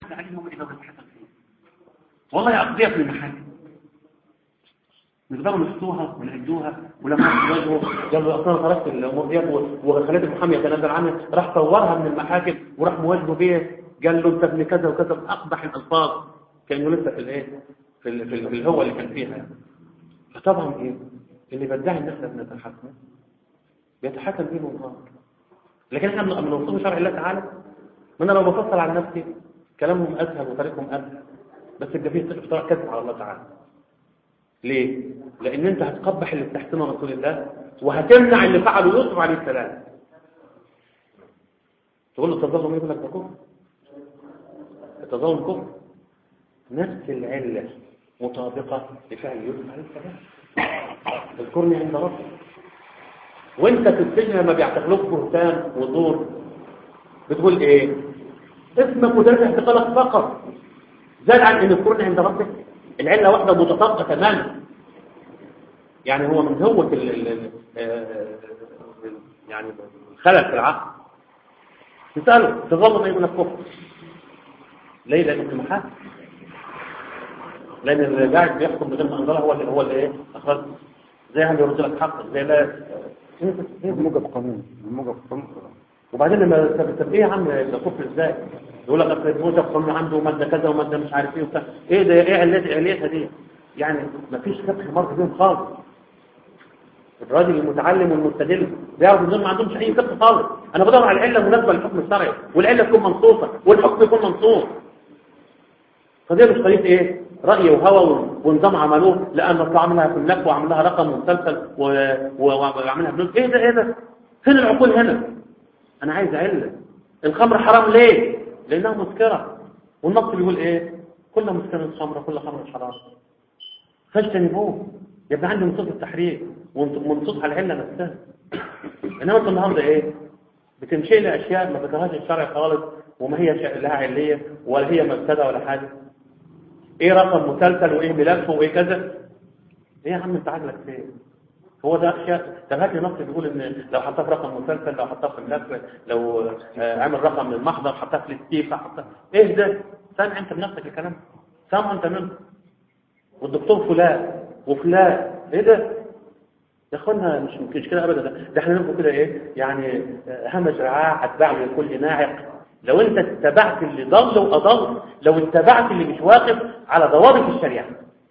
عليهم إذا بتحصل فيه والله أقضيها في المحاكم نقدروا نفتوها ونعدوها ولما وجهه قال له اصلا تركت الامور ديت وخليت المحامي يتنازل عنها راح صورها من المحاكم وراح مواجهه بيه قال له انت ابن كذا وكذا اقبح الالفاظ كانه لسه في الايه في, ال في, ال في الهوى اللي كان فيها فطبعا ايه اللي بدعي ان احنا بنتحكم بيتحكم بيه الله لكن احنا من وصول شرع الله تعالى ما انا لو بفصل عن نفسي كلامهم اسهل وطريقهم اسهل بس يبقى فيه افتراء كذب على الله تعالى ليه؟ لأن أنت هتقبح اللي بتحتمه رسول الله وهتمنع اللي فعله يوسف عليه السلام تقول له تظلم يقول لك ده كفر التظلم كفر نفس العلة مطابقة لفعل يوسف عليه السلام اذكرني عند ربك وانت في السجن لما بيعتقلوك بهتان ودور بتقول ايه اسمك ودرس اعتقالك فقط زاد عن ان اذكرني عند ربك العلة واحدة متطابقة تماما يعني هو من هوة ال ال يعني الخلل في العقل تسأله تظل ما يقول الكفر ليه لأنه في محاكم لأن اللي قاعد بيحكم بغير ما أنزله هو اللي هو اللي إيه أخرج زي هم يرد لك حق زي لا موجب قانون موجب قانون وبعدين لما طب طب ايه يا عم ده كفر ازاي يقول لك اصل موجب قانون عنده ماده كذا وماده مش عارف ايه وبتاع ايه ده ايه علتها علتها دي يعني مفيش فقه مر بيهم خالص الراجل المتعلم والمستدل بيعرف ان ما عندهمش اي فقه خالص انا بدور على العله المناسبه للحكم الشرعي والعله تكون منصوصه والحكم يكون منصوص فدي مش طريقه ايه راي وهوى ونظام عملوه لان اصل عملها في النكبه وعملها رقم ومسلسل وعملها فلوس ايه ده ايه ده فين العقول هنا انا عايز عله الخمر حرام ليه لانها مسكره والنص بيقول ايه كل مسكره خمره كل خمر حرام فاجتنبوه يبقى عندي منصوص التحريم ومنصوص على العله نفسها انما انت النهارده ايه بتمشي لي اشياء ما ذكرهاش الشرع خالص وما هي لها عليه ولا هي مبتدا ولا حاجه ايه رقم مسلسل وايه ملف وايه كذا ايه يا عم انت عقلك فين هو ده اشياء طب هات لي نص بيقول ان لو حطها في رقم مسلسل لو حطها في ملف لو عمل رقم للمحضر حطها في الاستيفا حطها ايه ده سامع انت بنفسك الكلام سامع انت منه والدكتور فلان وفلان ايه ده يا اخوانا مش مش كده ابدا ده, ده احنا نبقى كده ايه يعني همج رعاع اتباع لكل ناعق لو انت اتبعت اللي ضل واضل لو اتبعت اللي مش واقف على ضوابط الشريعه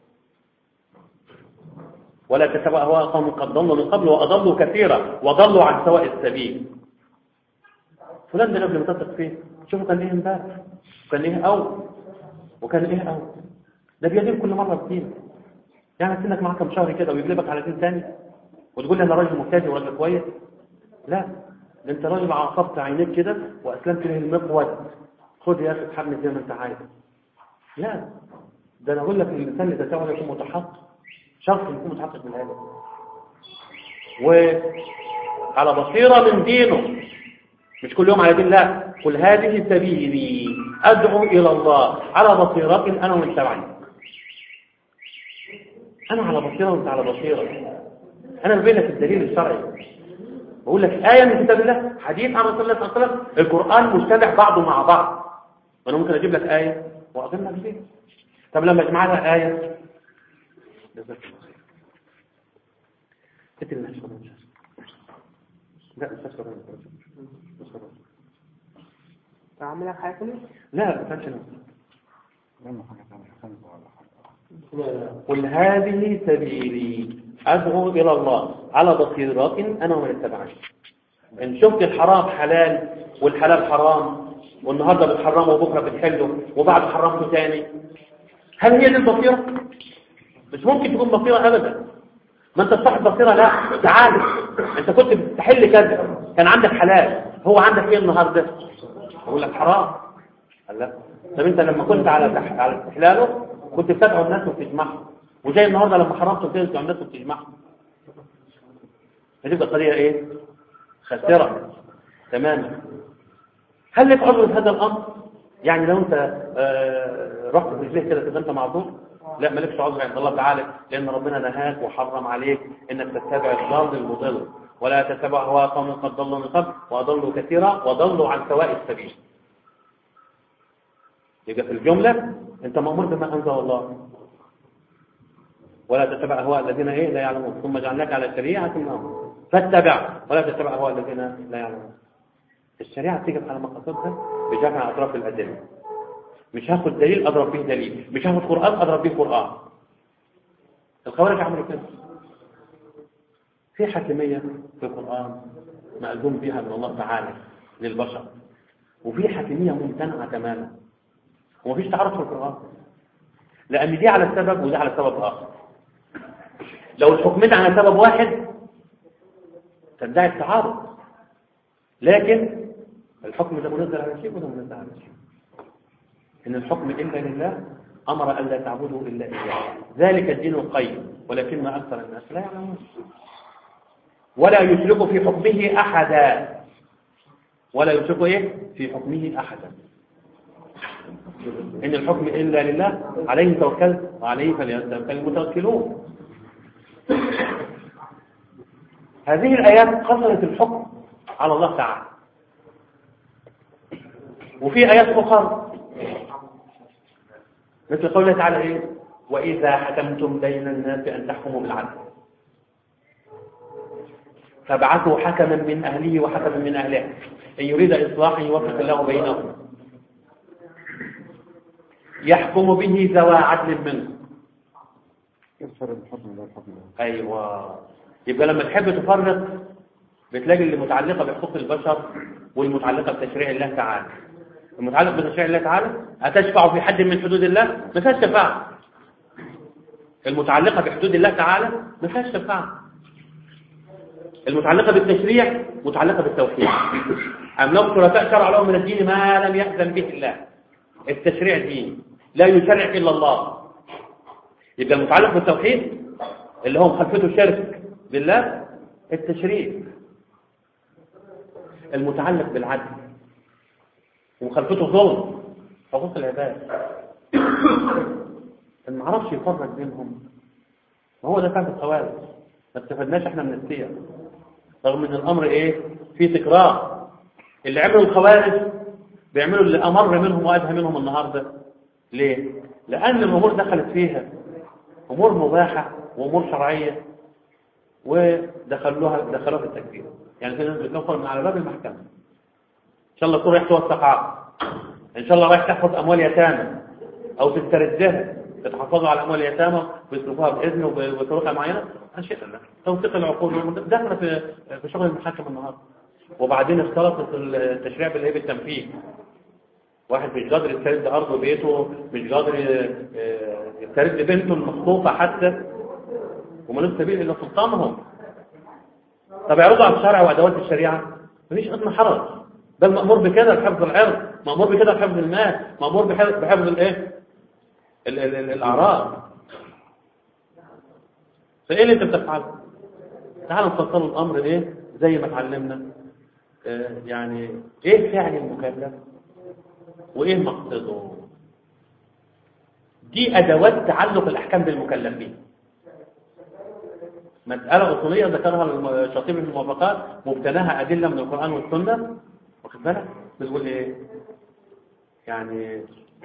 ولا تتبع اهواء قوم قد ضلوا من قبل واضلوا كثيرا وضلوا عن سواء السبيل فلان ده قبل ما تثق فيه شوفوا كان ايه امبارح وكان ايه او وكان ايه او ده بيدين كل مره بدين يعني سنك معاك كم شهر كده ويجلبك على دين ثاني وتقول لي انا راجل مبتدئ ولا كويس لا ده انت راجل عصبت عينيك كده واسلمت له المقود خد يا اخي اتحمل زي ما انت عايز لا ده انا اقول لك الانسان اللي تساوي يكون متحقق شخص يكون متحقق من هذا وعلى بصيرة من دينه مش كل يوم على دين الله قل هذه سبيلي أدعو إلى الله على بصيرة أنا ومن تبعي أنا على بصيرة وأنت على بصيرة أنا ببين لك الدليل الشرعي بقول لك آية من كتاب الله حديث عن رسول الله صلى الله عليه وسلم القرآن مجتمع بعضه مع بعض وأنا ممكن أجيب لك آية وأقيم لك فيه طب لما أجمع لها آية جزاك الله خير كتب الناس شغل لا مش شغل مش شغل تعمل لك حاجة كده؟ لا ما كانش لما حاجة تانية حسن ولا حاجة قل هذه سبيلي أدعو إلى الله على بصيرات أنا ومن اتبعني إن شفت الحرام حلال والحلال حرام والنهاردة بتحرمه وبكرة بتحله وبعد حرمته تاني هل هي دي البصيرة؟ مش ممكن تكون بصيرة أبدا ما أنت صاحب بصيرة لا تعال أنت كنت بتحل كذا كان عندك حلال هو عندك إيه النهاردة؟ أقول لك حرام قال لا طب أنت لما كنت على تح... على استحلاله كنت بتدعو الناس وبتجمعهم وزي النهارده لما حرمت بتدعو الناس وبتجمعهم هتبقى قضية إيه؟ خاسرة تماما هل لك عذر في هذا الأمر؟ يعني لو أنت آه رحت برجليك كده تبقى أنت معذور؟ لا مالكش عذر عند الله تعالى لأن ربنا نهاك وحرم عليك إنك تتبع الضال المضل ولا تتبع هوا قوم قد ضلوا من قبل وأضلوا كثيرا وضلوا عن سواء السبيل يبقى في الجملة انت مأمور بما أنزل الله ولا تتبع أهواء الذين إيه لا يعلمون ثم جعلناك على شريعة الأمر فاتبع ولا تتبع أهواء الذين لا يعلمون الشريعة تيجي على مقاصدها بجمع أطراف الأدلة مش هاخد دليل أضرب به دليل مش هاخد قرآن أضرب به قرآن الخوارج عملوا كده في حاكمية في القرآن مأذون بها من الله تعالى للبشر وفي حاكمية ممتنعة تماما ومفيش تعارض في القرآن لأن دي على سبب ودي على سبب آخر لو الحكمين على سبب واحد تدعي التعارض لكن الحكم ده منزل على شيء وده منزل على شيء إن الحكم إلا لله أمر أن لا تعبدوا إلا إياه ذلك الدين القيم ولكن أكثر الناس لا يعلمون ولا يشرك في حكمه أحدا ولا يشرك إيه في حكمه أحدا إن الحكم إلا لله عليه توكلت وعليه فليتوكل المتوكلون هذه الآيات قصرت الحكم على الله تعالى وفي آيات أخرى مثل قوله تعالى إيه وإذا حكمتم بين الناس أن تحكموا بالعدل فابعثوا حكما من أهله وحكما من أهلها إن يريد إصلاحا يوفق الله بينهم يحكم به ذوى عدل منه يفسر الحكم ده الحكم ده أيوة يبقى لما تحب تفرق بتلاقي اللي متعلقة بحقوق البشر والمتعلقة بتشريع الله تعالى المتعلق بتشريع الله تعالى أتشفع في حد من حدود الله ما فيهاش شفاعة المتعلقة بحدود الله تعالى ما فيهاش شفاعة المتعلقة بالتشريع متعلقة بالتوحيد أم لهم شركاء شرع لهم من الدين ما لم يأذن به الله التشريع دين لا يشرع إلا الله يبقى المتعلق بالتوحيد اللي هو مخالفته الشرك بالله التشريع المتعلق بالعدل ومخالفته ظلم حقوق العباد ما عرفش يفرق بينهم وهو ده كان الخوارج ما استفدناش احنا من السير رغم ان الامر ايه في تكرار اللي عملوا الخوارج بيعملوا اللي امر منهم وادهى منهم النهارده ليه لان الامور دخلت فيها امور مباحه وامور شرعيه ودخلوها دخلوها في التكفير يعني في ناس بتكفر من على باب المحكمه ان شاء الله تكون رايح توثق عقد ان شاء الله رايح تحفظ اموال يتامى او تستردها تتحفظوا على اموال اليتامى ويصرفوها باذن وبطريقه معينه شيء لا توثيق العقول داخله في في شغل المحاكم النهارده وبعدين اختلطت التشريع بالايه بالتنفيذ واحد مش قادر يسترد ارضه وبيته مش قادر يسترد بنته المخطوفه حتى ومالوش سبيل الا سلطانهم طب يعرضوا على الشرع وادوات الشريعه مفيش ادنى حرج ده المامور بكده بحفظ العرض مامور بكده بحفظ المال مامور بحفظ الايه ال ال ال الاعراض فايه اللي انت بتفعله تعال نفصل الامر ايه زي ما اتعلمنا آه يعني ايه فعل المكلف وايه مقصده دي ادوات تعلق الاحكام بالمكلفين مسألة أصولية ذكرها الشاطبي في الموافقات مبتناها أدلة من القرآن والسنة واخد بالك بتقول إيه يعني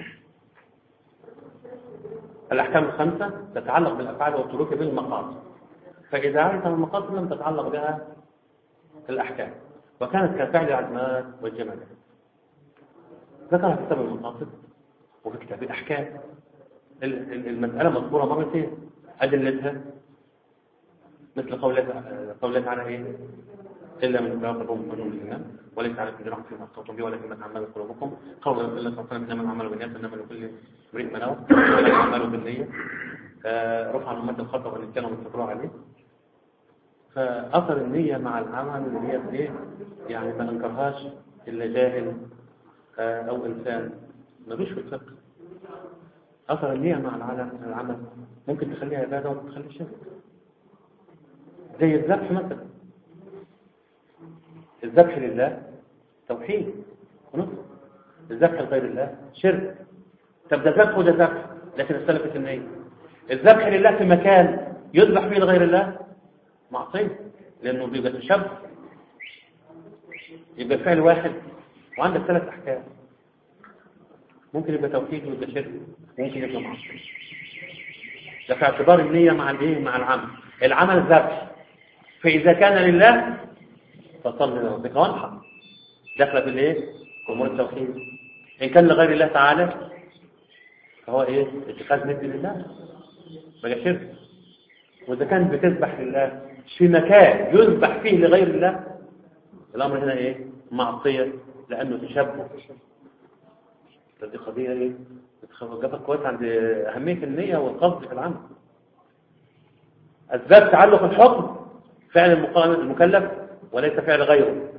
الأحكام الخمسة تتعلق بالأفعال والسلوك بالمقاصد فإذا عرفت المقاصد لم تتعلق بها الأحكام وكانت كفعل العزمات والجمالات ذكرها في كتاب المقاصد وفي كتاب الأحكام المسألة مذكورة مرتين أدلتها مثل قولة قولة تعالى إيه إلا من باب الروم من الإيمان وليس عليكم جناح فيما أخطأتم به ولكن ما تعملت قلوبكم قول الله صلى الله عليه وسلم إنما الأعمال بالنيات إنما لكل امرئ ما نوى ولا الأعمال بالنية رفع عن أمة الخطأ والنسيان والتكرار عليه فأثر النية مع العمل اللي هي إيه يعني ما ننكرهاش إلا جاهل أو إنسان ملوش في الفقه أثر النية مع العمل العمل ممكن تخليها عبادة وممكن تخليها شرك زي الذبح مثلا الذبح لله توحيد ونصر الذبح لغير الله شرك طب ده ذبح وده ذبح لكن اختلفت النية الذبح لله في مكان يذبح فيه لغير الله معصية لأنه بيبقى تشبه يبقى فعل واحد وعندك ثلاث أحكام ممكن يبقى توحيد ويبقى شرك ممكن يبقى معصيه ده في اعتبار النية مع الايه مع العمل العمل ذبح فإذا كان لله فصل لربك وانحر داخله في الايه في امور التوحيد ان كان لغير الله تعالى فهو ايه اتخاذ ند لله بقى شرك واذا كان بتذبح لله في مكان يذبح فيه لغير الله الامر هنا ايه معصيه لانه تشبه دي قضيه ايه جابك كويس عند اهميه النيه والقصد في العمل اسباب تعلق الحكم فعل المقام- المكلف وليس فعل غيره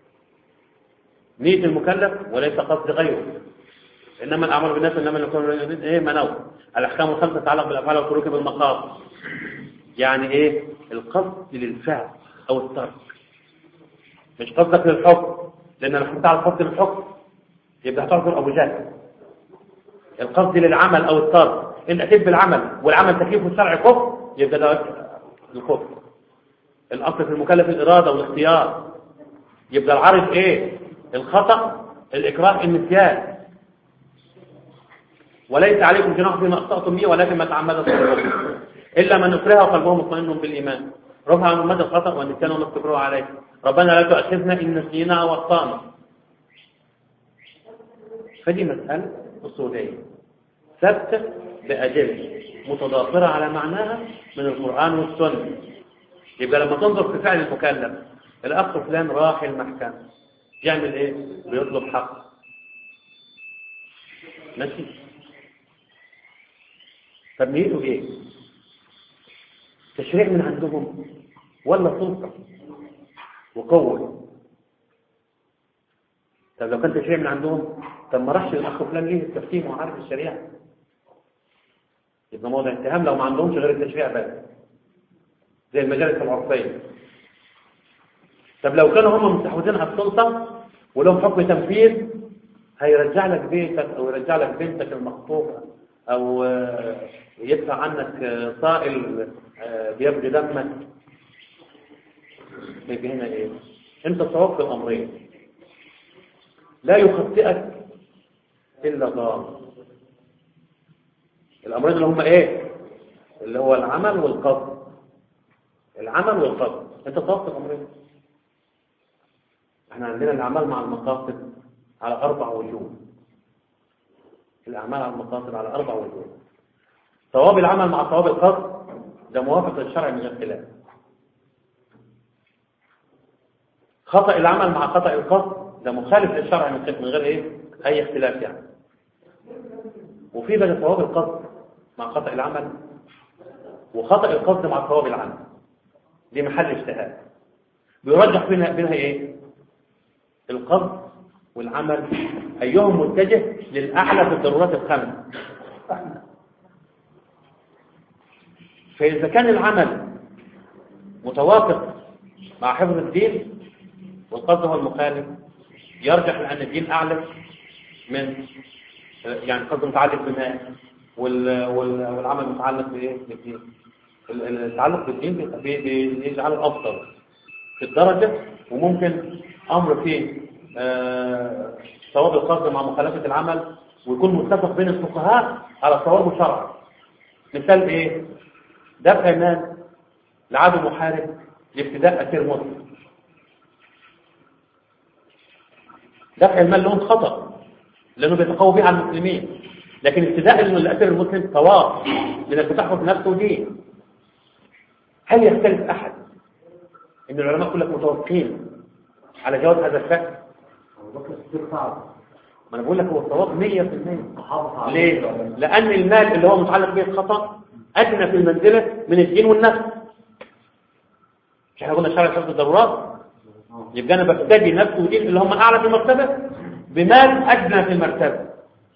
نية المكلف وليس قصد غيره انما الاعمال بالناس انما اللي يكون يريد ايه منوع الاحكام الخمسه تتعلق بالافعال والتروك بالمقاصد يعني ايه القصد للفعل او الترك مش قصدك للحكم لان لو حكمت على القصد للحكم يبقى هتعذر ابو جهل القصد للعمل او الترك انت اتيت بالعمل والعمل تكليفه الشرعي كفر يبقى ده الكفر الاصل في المكلف الاراده والاختيار يبقى العارض ايه الخطا الاكراه النسيان وليس عليكم جناح فيما اخطاتم به ولكن ما تعمدت قلوبكم الا من اكره وقلبه مطمئن بالايمان رفع عن مدى الخطا والنسيان وما استكبروا عليه ربنا لا تؤاخذنا ان نسينا او اخطانا فدي مساله اصوليه ثابته بادله متضافره على معناها من القران والسنه يبقى لما تنظر في فعل المكلف الاخ فلان راح المحكمه يعمل ايه بيطلب حق ماشي طب نيته ايه تشريع من عندهم ولا سلطه وقوه طب لو كان تشريع من عندهم طب ما راحش الاخ فلان ليه التفكير وعارف الشريعه يبقى موضع اتهام لو ما عندهمش غير التشريع بس زي المجالس العرفيه طب لو كانوا هم مستحوذين على السلطه ولهم حكم تنفيذ هيرجع لك بيتك او يرجع لك بنتك المخطوبه او آه، يدفع عنك آه، صائل آه، بيبغي دمك يبقى هنا ايه انت صواب في الامرين لا يخطئك الا ضار الامرين اللي هم ايه اللي هو العمل والقصد العمل والقصد انت صواب في الامرين احنا عندنا الاعمال مع المقاصد على اربع وجوه الاعمال على المقاصد على اربع وجوه ثواب العمل مع ثواب القصد ده موافق للشرع من غير خلاف خطأ العمل مع خطأ القصد ده مخالف للشرع من غير من غير ايه اي اختلاف يعني وفي بقى ثواب القصد مع خطأ العمل وخطأ القصد مع ثواب العمل دي محل اجتهاد بيرجح بينها بينها ايه القصد والعمل ايهم متجه للاعلى في الضرورات الخمس فاذا كان العمل متوافق مع حفظ الدين والقصد هو المخالف يرجح لان الدين اعلى من يعني القصد متعلق بما وال- وال- والعمل متعلق بايه بالدين ال- ال- التعلق بالدين بي- بي- بيجعله افضل في الدرجه وممكن امر فيه آه، ثواب القصد مع مخالفه العمل ويكون متفق بين الفقهاء على ثوابه شرعا مثال ايه دفع مال لعدو محارب لابتداء اسير مسلم دفع المال لهم خطأ لأنه بيتقوى به على المسلمين لكن ابتداء الأسير المسلم ثواب لأنك بتحفظ نفسه دين هل يختلف أحد إن العلماء كلك متوافقين على جواز هذا الفعل أبو بكر الصديق صعب ما أنا بقول لك هو الثواب 100% حافظ على ليه؟ لأن المال اللي هو متعلق به الخطأ أدنى في المنزلة من الدين والنفس مش احنا قلنا الشرع حفظ الضرورات يبقى أنا ببتدي نفس ودين اللي هم أعلى في المرتبة بمال أدنى في المرتبة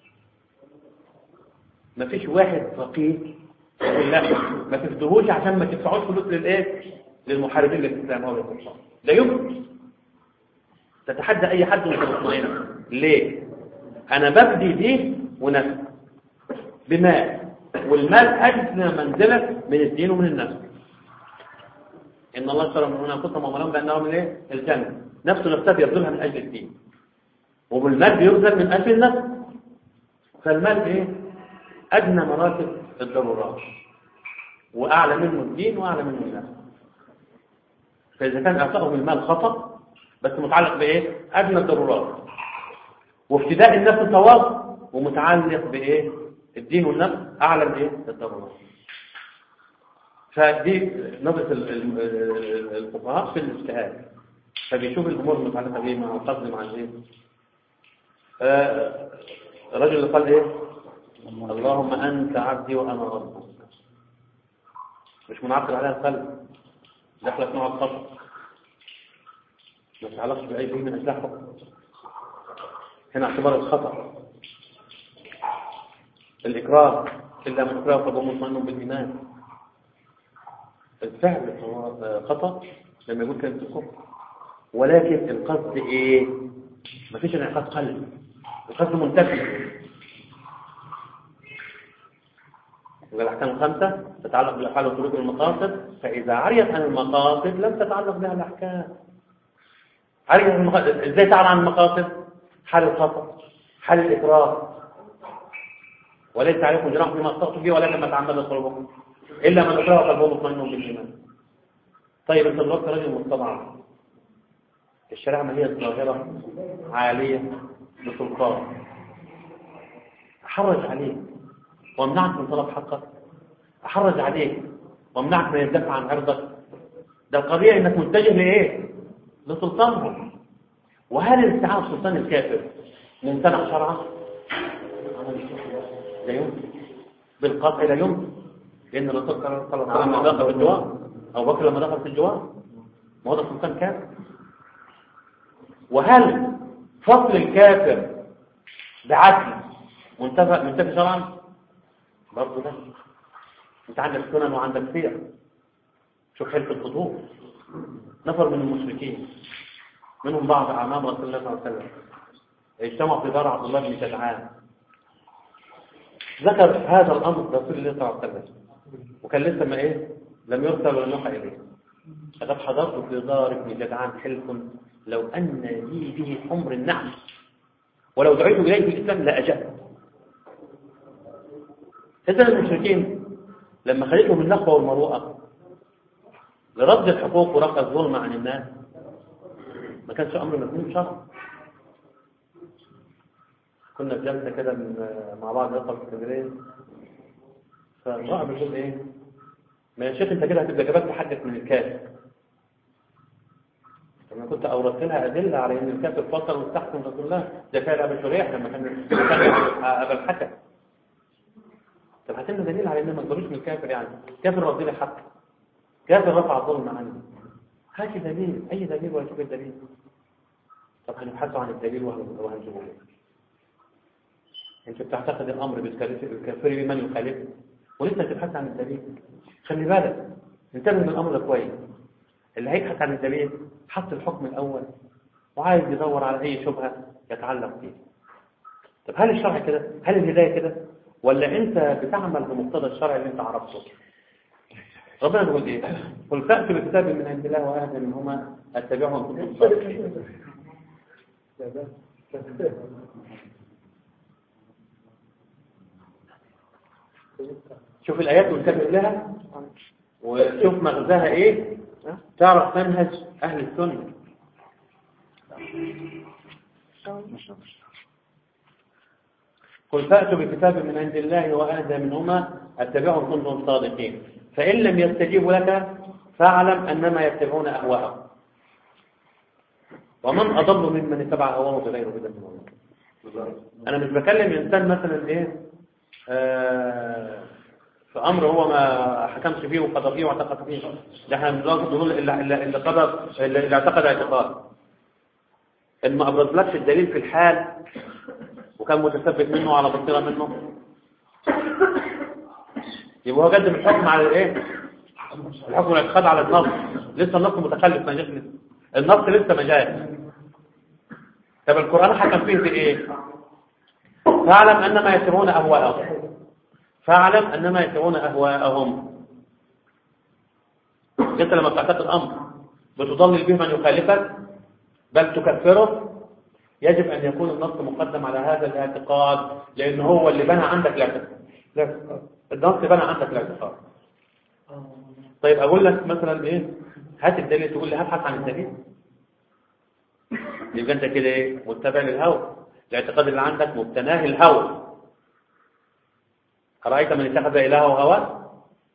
ما فيش واحد فقير يقول لا ما تفدهوش عشان ما تدفعوش فلوس للايه للمحاربين للاسلام او للكفار لا يمكن تتحدى اي حد وانت مطمئن ليه انا ببدي دي ونفس بمال والمال ادنى منزله من الدين ومن النفس ان الله اشترى من انفسهم واموالهم بانهم الايه الجنه نفسه نفسها بيبذلها من اجل الدين وبالمال بيبذل من اجل النفس فالمال ايه ادنى مراتب الضرورات واعلى منه الدين واعلى منه الناس فاذا كان اعطائهم المال خطا بس متعلق بايه ادنى الضرورات وابتداء النفس ثواب ومتعلق بايه الدين والنفس اعلى من ايه الضرورات فدي نظرة ال- ال- ال- الفقهاء في الاجتهاد فبيشوف الامور المتعلقه بايه مع القصد مع الايه آه، الرجل اللي قال ايه اللهم انت عبدي وانا ربك مش منعقد عليها القلب دخلت نوع الخطأ ما تتعلقش بأي شيء من أجل حكم هنا اعتبار الخطأ الإكراه إلا من أكراه فهو مطمئن بالإيمان الفعل هو خطأ لما يقول كلمة الكفر ولكن القصد إيه؟ مفيش انعقاد قلب القصد منتفي يبقى الأحكام الخمسة تتعلق بالأفعال والسلوك والمقاصد فإذا عريت عن المقاصد لم تتعلق بها الأحكام عريت عن المقاصد إزاي تعرف عن المقاصد؟ حال الخطأ حال الإكراه وليس عليكم جناح فيما أخطأتم به ولكن ما تعمدت قلوبكم إلا من أكره قلبه مطمئن بالإيمان طيب أنت دلوقتي راجل مستضعف الشريعة ما هي ظاهرة عالية بسلطان أحرج عليك وامنعك من طلب حقك أحرج عليك وامنعك من الدفع عن عرضك ده القضية إنك متجه لإيه؟ لسلطانهم وهل الاستعانة بسلطان الكافر ممتنع شرعا؟ لا يمكن بالقطع لا يمكن لأن الرسول صلى الله عليه وسلم لما دخل في الجوار أو بكر لما دخل في الجوار ما هو ده سلطان كافر وهل فصل الكافر بعدل منتفى منتفى شرعا برضه ده انت عندك سنن وعندك سير شوف حلف الخطوب نفر من المشركين منهم بعض اعمام رسول الله صلى الله عليه وسلم اجتمعوا في دار عبد الله بن جدعان ذكر هذا الامر رسول الله صلى الله عليه وسلم وكان لسه ما ايه لم يرسل ولا يوحى اليه لقد حضرت في دار ابن جدعان حلف لو ان لي به حمر النعم ولو دعيت اليه في الاسلام لاجبت إذا المشركين لما خليتهم النخوة والمروءة لرد الحقوق ورفع الظلم عن الناس ما كانش أمر مفهوم شرع كنا في جلسة كده من- مع بعض يطلع في اسكندرية فالرائع بيقول إيه ما يا شيخ أنت كده هتبقى جبت حدك من الكافر أنا كنت أوردت لها أدلة على إن الكافر فصل واستحسن رسول الله ده كان أبي شريح لما كان كان أبا الحكم طب هات لنا دليل على ان ما تقولوش من الكافر يعني كافر ربنا حق كافر رفع الظلم عني هات دليل اي دليل ولا شوف الدليل طب هنبحث عن الدليل وهن- وهنجيبه لك انت بتعتقد الامر بالكافر بالكافر بمن يخالفه ولسه تبحث عن الدليل خلي بالك انتبه من الامر ده كويس اللي هيبحث عن الدليل حط الحكم الاول وعايز يدور على اي شبهه يتعلق فيه طب هل الشرع كده هل الهدايه كده ولا انت بتعمل بمقتضى الشرع اللي انت عرفته ربنا بيقول ايه قل فأتوا بكتاب من عند الله واهل منهما اتبعهم كنتم صادقين شوف الايات وانتبه لها وشوف مغزاها ايه تعرف منهج اهل السنه قل فأتوا بكتاب من عند الله وأهدى منهما اتبعهم كنتم صادقين فإن لم يستجيبوا لك فاعلم أنما يتبعون أهواءهم ومن أضل ممن اتبع هواه بغير هدى من الله أنا مش بكلم إنسان مثلا إيه آه في أمر هو ما حكمش فيه وقضى فيه واعتقد فيه ده احنا بنقول اللي, اللي, اللي قضى اللي اللي اعتقد اعتقاد إن ما أبرزلكش الدليل في الحال وكان متثبت منه على بصيرة منه يبقى هو قدم الحكم على الايه الحكم الاعتقاد على النص لسه النص متخلف ما جاش لسه النص لسه ما جاش طب القرآن حكم فيه بايه فاعلم انما يتبعون اهواءهم فاعلم انما يتبعون اهواءهم انت لما بتعتقد امر بتضلل به من يخالفك بل تكفره يجب أن يكون النص مقدم على هذا الاعتقاد لأن هو اللي بنى عندك الاعتقاد الاعتقاد. النص بنى عندك الاعتقاد طيب أقول لك مثلا إيه هات الدليل تقول لي هبحث عن الدليل يبقى أنت كده إيه متبع للهوى الاعتقاد اللي عندك مبتناه الهوى أرأيت من اتخذ إلهه هواه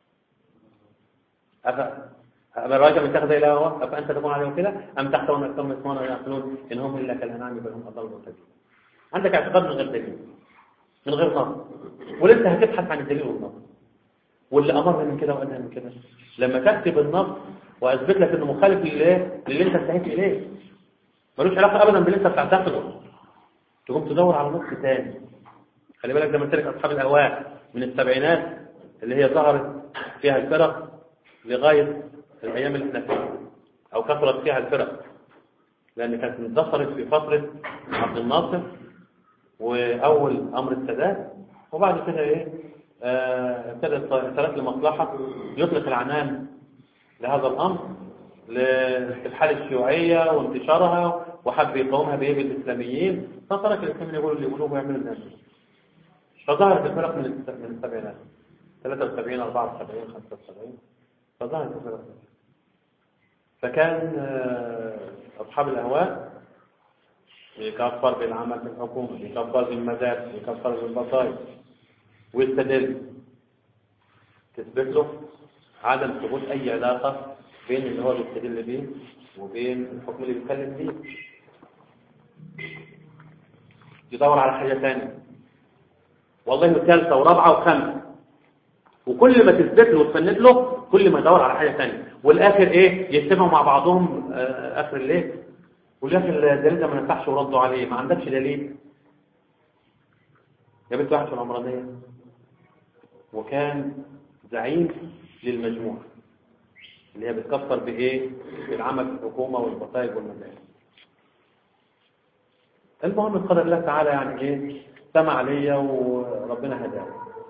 أف... أرأيت من اتخذ إلهه هواه أفأنت تكون عليه وكيلا أم تحتون أكثر يسمعون ويعقلون إن هم إلا كالأنعام بل هم أضل وسبيل عندك اعتقاد من غير دليل من غير نص ولسه هتبحث عن الدليل والنص واللي أمر من كده وأنهى من كده لما تكتب النص وأثبت لك إنه مخالف للإيه للي أنت انتهيت إليه ملوش علاقة أبدا باللي أنت بتعتقده تقوم تدور على نص تاني خلي بالك زي ما قلت لك أصحاب الأهواء من السبعينات اللي هي ظهرت فيها الفرق لغاية الأيام اللي احنا فيها أو كثرت فيها الفرق لأن كانت اندثرت في فترة عبد الناصر وأول أمر السادات وبعد كده إيه آه، ابتدت ثلاث لمصلحة يطلق العنان لهذا الأمر لاستفحال الشيوعية وانتشارها وحب يقومها بإيه بالإسلاميين فترك الإسلاميين يقولوا اللي يقولوه ويعملوا الناس فظهرت الفرق من الس- من السبعينات 73 74 75 فظهرت الفرق فكان آه، أصحاب الأهواء يكفر بالعمل في الحكومة يكفر بالمدارس يكفر بالبطايق ويستدل تثبت له عدم ثبوت أي علاقة بين اللي هو بيستدل بيه وبين الحكم اللي بيتكلم فيه يدور على حاجة ثانية والله ثالثة ورابعة وخامسة وكل ما تثبت له وتفند له كل ما يدور على حاجة ثانية والآخر إيه يجتمعوا مع بعضهم آه، آخر الليل واللي آخر الدليل ده ما نفعش وردوا عليه ما عندكش دليل يا بنت واحد في العمرانية وكان زعيم للمجموعة اللي هي بتكفر بإيه بالعمل في الحكومة والبطايق والمدارس المهم بقدر الله تعالى يعني إيه سمع ليا وربنا هداه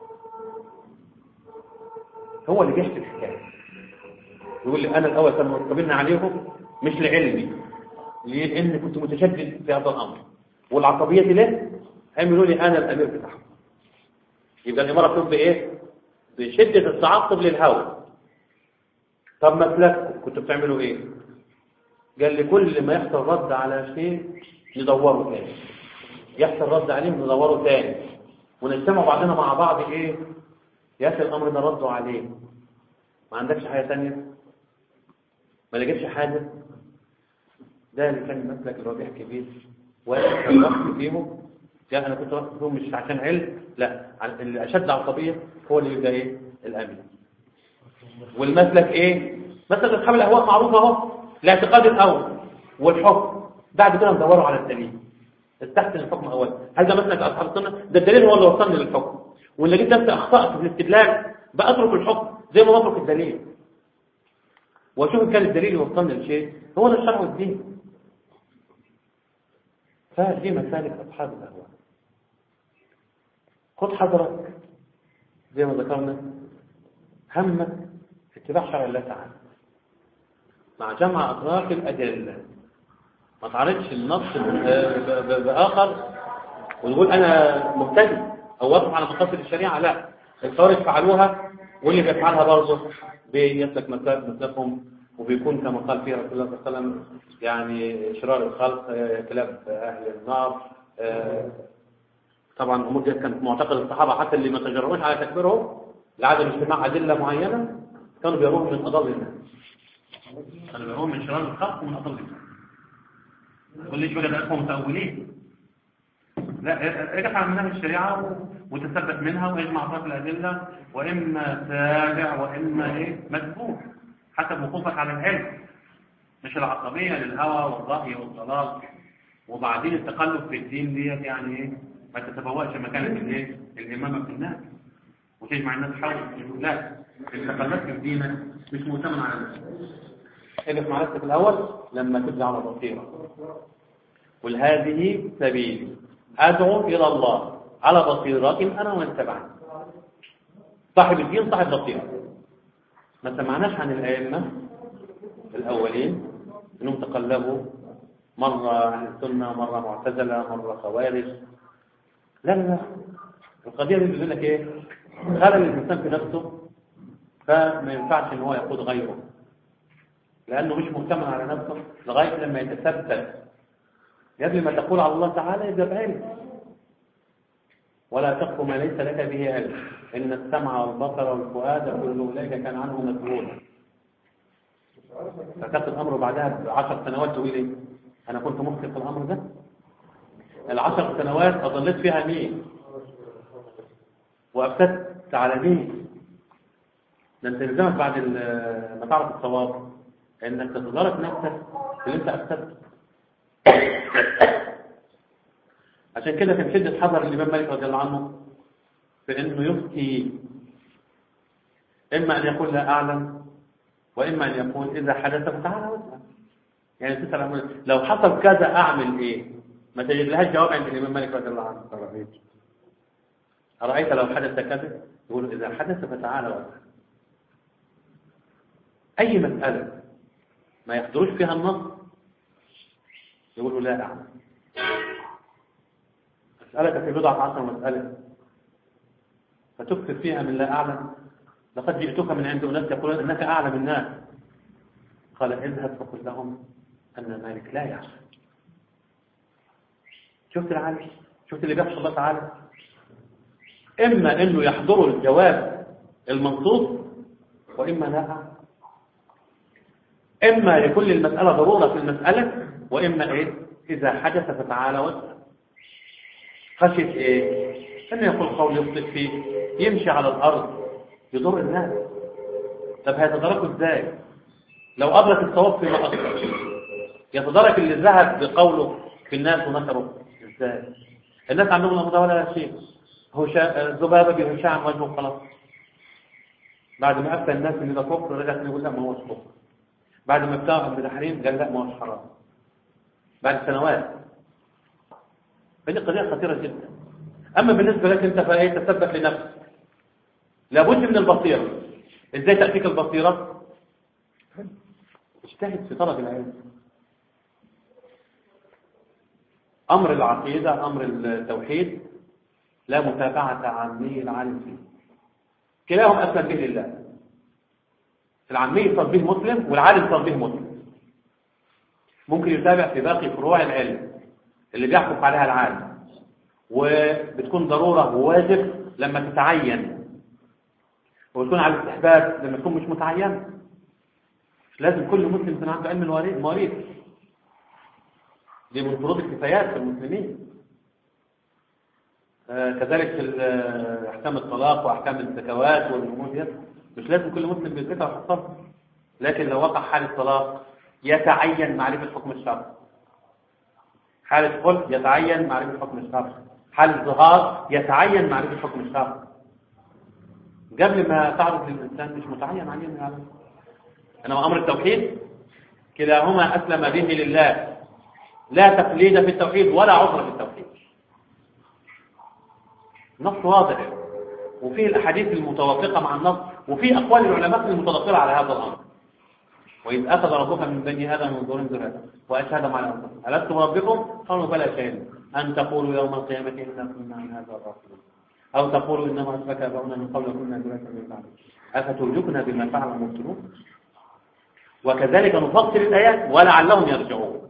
هو اللي بيحكي الحكاية يقول لي أنا الأول كانوا مرتبين عليهم مش لعلمي لأن كنت متشدد في هذا الأمر والعصبية دي ليه عملوا لي أنا الأمير بتاعهم يبقى الإمارة بتقوم بإيه بشدة التعصب للهوى طب مسلككم كنتوا بتعملوا إيه قال لي كل ما يحصل رد على شيء ندوره تاني يحصل رد عليه ندوره تاني ونجتمع بعضنا مع بعض إيه يا أخي الأمر ده ردوا عليه ما عندكش حاجة تانية ما لقيتش حاجة ده اللي كان المسلك اللي هو بيحكي بيه واحد كان وقت فيهم لا انا كنت وقت فيهم مش عشان علم لا عن- اللي اشد عصبيه هو اللي يبقى ايه الامن والمسلك ايه مسلك اصحاب الاهواء معروف اهو الاعتقاد الاول والحكم بعد كده ندوروا على الدليل استحسن الحكم اولا هل ده مسلك اصحاب السنه ده الدليل هو اللي وصلني للحكم وان جيت نفسي اخطات في الاستدلال باترك الحكم زي ما بترك الدليل واشوف ان كان الدليل يوصلني لشيء هو ده الشرع والدين فدي مسالك أصحاب الأهواء خد حضرك زي ما ذكرنا همك في اتباع شرع الله تعالى مع جمع أطراف الأدلة ما تعرضش النص ب- ب- بآخر وتقول أنا مهتدي أو واقف على مقاصد الشريعة لا الخوارج فعلوها واللي بيفعلها برضه بيسلك مسلك- مسلكهم وبيكون كما قال فيها رسول الله صلى الله عليه وسلم يعني شرار الخلق آه، كلاب أهل النار آه، طبعا الأمور دي كانت معتقد الصحابة حتى اللي ما تجرؤوش على تكبيرهم لعدم اجتماع أدلة معينة كانوا بيروهم من أضل الناس كانوا بيروهم من شرار الخلق ومن أضل الناس والليش بقى ده اسمه متأولين لا اجف على منهج الشريعة و- وتثبت منها ويجمع أطراف الأدلة وإما تابع وإما إيه متبوع حسب وقوفك على العلم مش العصبية للهوى والرأي والضلال وبعدين التقلب في الدين ديت يعني إيه ما تتبوأش مكانة الإيه الإمامة في الناس وتجمع الناس حول لا التقلبت في دينك مش مؤتمن على الناس اجف مع نفسك الأول لما تبدأ على بصيرة قل هذه سبيلي أدعو إلى الله على بصيرة أنا ومن تبعني صاحب الدين صاحب بصيرة ما سمعناش عن الأئمة الأولين أنهم تقلبوا مرة أهل السنة مرة معتزلة مرة خوارج لا لا لا القضية دي بيقول لك إيه خلل الإنسان في نفسه فما ينفعش إن هو يقود غيره لأنه مش مؤتمن على نفسه لغاية لما يتثبت قبل ما تقول على الله تعالى يبقى بعلم ولا تقف ما ليس لك به علم إن السمع والبصر والفؤاد كل أولئك كان عنه مسؤولا فتاخد الأمر بعدها بعشر سنوات تقول إيه أنا كنت مخطئ في الأمر ده العشر سنوات أضلت فيها مين وأفسدت على مين ده أنت يلزمك بعد ال- ما تعرف الصواب إنك تتدارك نفسك في اللي أنت أفسدته عشان كده كان شدة حذر الإمام مالك رضي الله عنه في إنه يفتي إما أن يقول لا أعلم وإما أن يقول إذا حدث فتعالى واسأل يعني تسأل عن- لو حصل كذا أعمل إيه ما تجد لهاش جواب عند الإمام مالك رضي الله عنه رأيت أرأيت لو حدث كذا يقول إذا حدث فتعالى واسأل أي مسألة ما يحضرش فيها النص يقولوا لا أعلم مسألة في بضعة عشر مسألة فتكتب فيها من لا أعلم لقد جئتك من عند أناس يقولون أنك أعلم الناس قال اذهب فقل لهم أن مالك لا يعلم شفت العالم شفت اللي بيحصل الله تعالى إما أنه يحضروا الجواب المنصوص وإما لا إما يكون للمسألة ضرورة في المسألة وإما إيه إذا حدث فتعالى واسأل خشية إيه أن يقول قول يخطئ فيه يمشي على الأرض يضر الناس طب هيتدركوا إزاي لو أدرك الصواب فيما أدرك يتدرك اللي ذهب بقوله في الناس ونشره إزاي الناس عندهم الأمر ده ولا شيء هو شا... ذبابة بيهشع عن وجهه خلاص بعد ما أفتى الناس إن ده كفر رجع يقول لا ما هوش كفر بعد ما ابتاع ابن تحريم قال لا ما هوش حرام بعد سنوات فدي قضية خطيرة جدا أما بالنسبة لك أنت فإيه تثبت لنفسك لابد من البصيرة إزاي تأتيك البصيرة اجتهد في طلب العلم أمر العقيدة أمر التوحيد لا متابعة عامي العالم فيه كلاهم أسلم به لله العامي صار به مسلم والعالم صار به مسلم ممكن يتابع في باقي فروع العلم اللي بيحكم عليها العالم وبتكون ضرورة وواجب لما تتعين وبتكون على الاستحباب لما تكون مش متعين لازم كل مسلم يكون عنده علم المواريث المواريث دي من فروض الكفايات في المسلمين آه، كذلك في ال- آه، احكام الطلاق واحكام الزكوات والامور دي مش لازم كل مسلم بيذكرها ويحفظها لكن لو وقع حال الطلاق يتعين معرفه حكم الشرع حالة خلق يتعين معرفة حكم الشرع حالة ظهار يتعين معرفة حكم الشرع قبل ما تعرف للإنسان مش متعين عليه من يعلم إنما أمر التوحيد كلاهما أسلم به لله لا تقليد في التوحيد ولا عذر في التوحيد نص واضح وفيه الأحاديث المتوافقة مع النص وفيه أقوال العلماء المتضافرة على هذا الأمر وإذ أخذ ربك من بني آدم من ظهورهم ذريتهم وأشهدهم على أنفسهم ألست بربكم؟ قالوا بلى شهدنا أن تقولوا يوم القيامة إنا كنا عن هذا غافلين أو تقولوا إنما أشرك آباؤنا من قبل كنا ذرية من بعد أفتهلكنا بما فعل المبطلون وكذلك نفصل الآيات ولعلهم يرجعون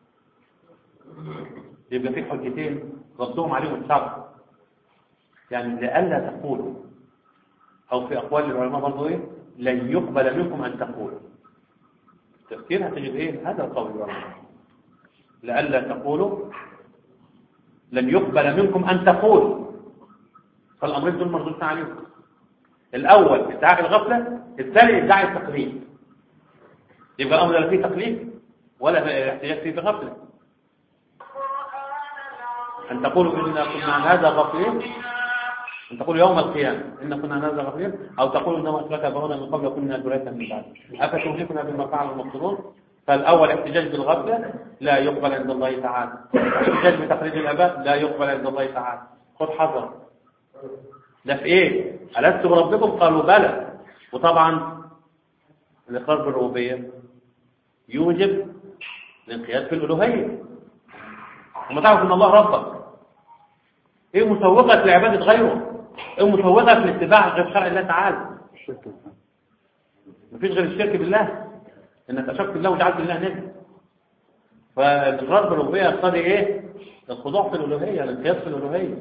يبقى في حجتين ردهم عليهم الشرع يعني لئلا تقولوا أو في أقوال العلماء برضه إيه لن يقبل منكم أن تقولوا تفكير هتجد ايه هذا القول العلماء لئلا تقولوا لن يقبل منكم ان تقولوا فالامرين دول مردودين عليهم الاول ادعاء الغفله الثاني ادعاء التقليد يبقى الامر لا فيه تقليد ولا احتجاج فيه بغفله ان تقولوا انا كنا عن هذا غافلين أن تقول يوم القيامة إن كنا عن هذا غافلين أو تقول إنما أشرك آباؤنا من قبل كنا ذرية من بعد أفتهلكنا بما فعل المبطلون فالأول احتجاج بالغفلة لا يقبل عند الله تعالى احتجاج بتخريج الآباء لا يقبل عند الله تعالى خذ حذر ده في إيه؟ ألست بربكم قالوا بلى وطبعا الإقرار بالربوبية يوجب الانقياد في الالوهيه وما تعرف ان الله ربك ايه مسوقك لعباده غيره ايه مسوقك لاتباع غير شرع الله تعالى الشرك بالله. مفيش غير الشرك بالله انك اشركت بالله وجعلت الله ند فالاقرار بالربوبيه يقتضي ايه الخضوع في الالوهيه الانقياد في الالوهيه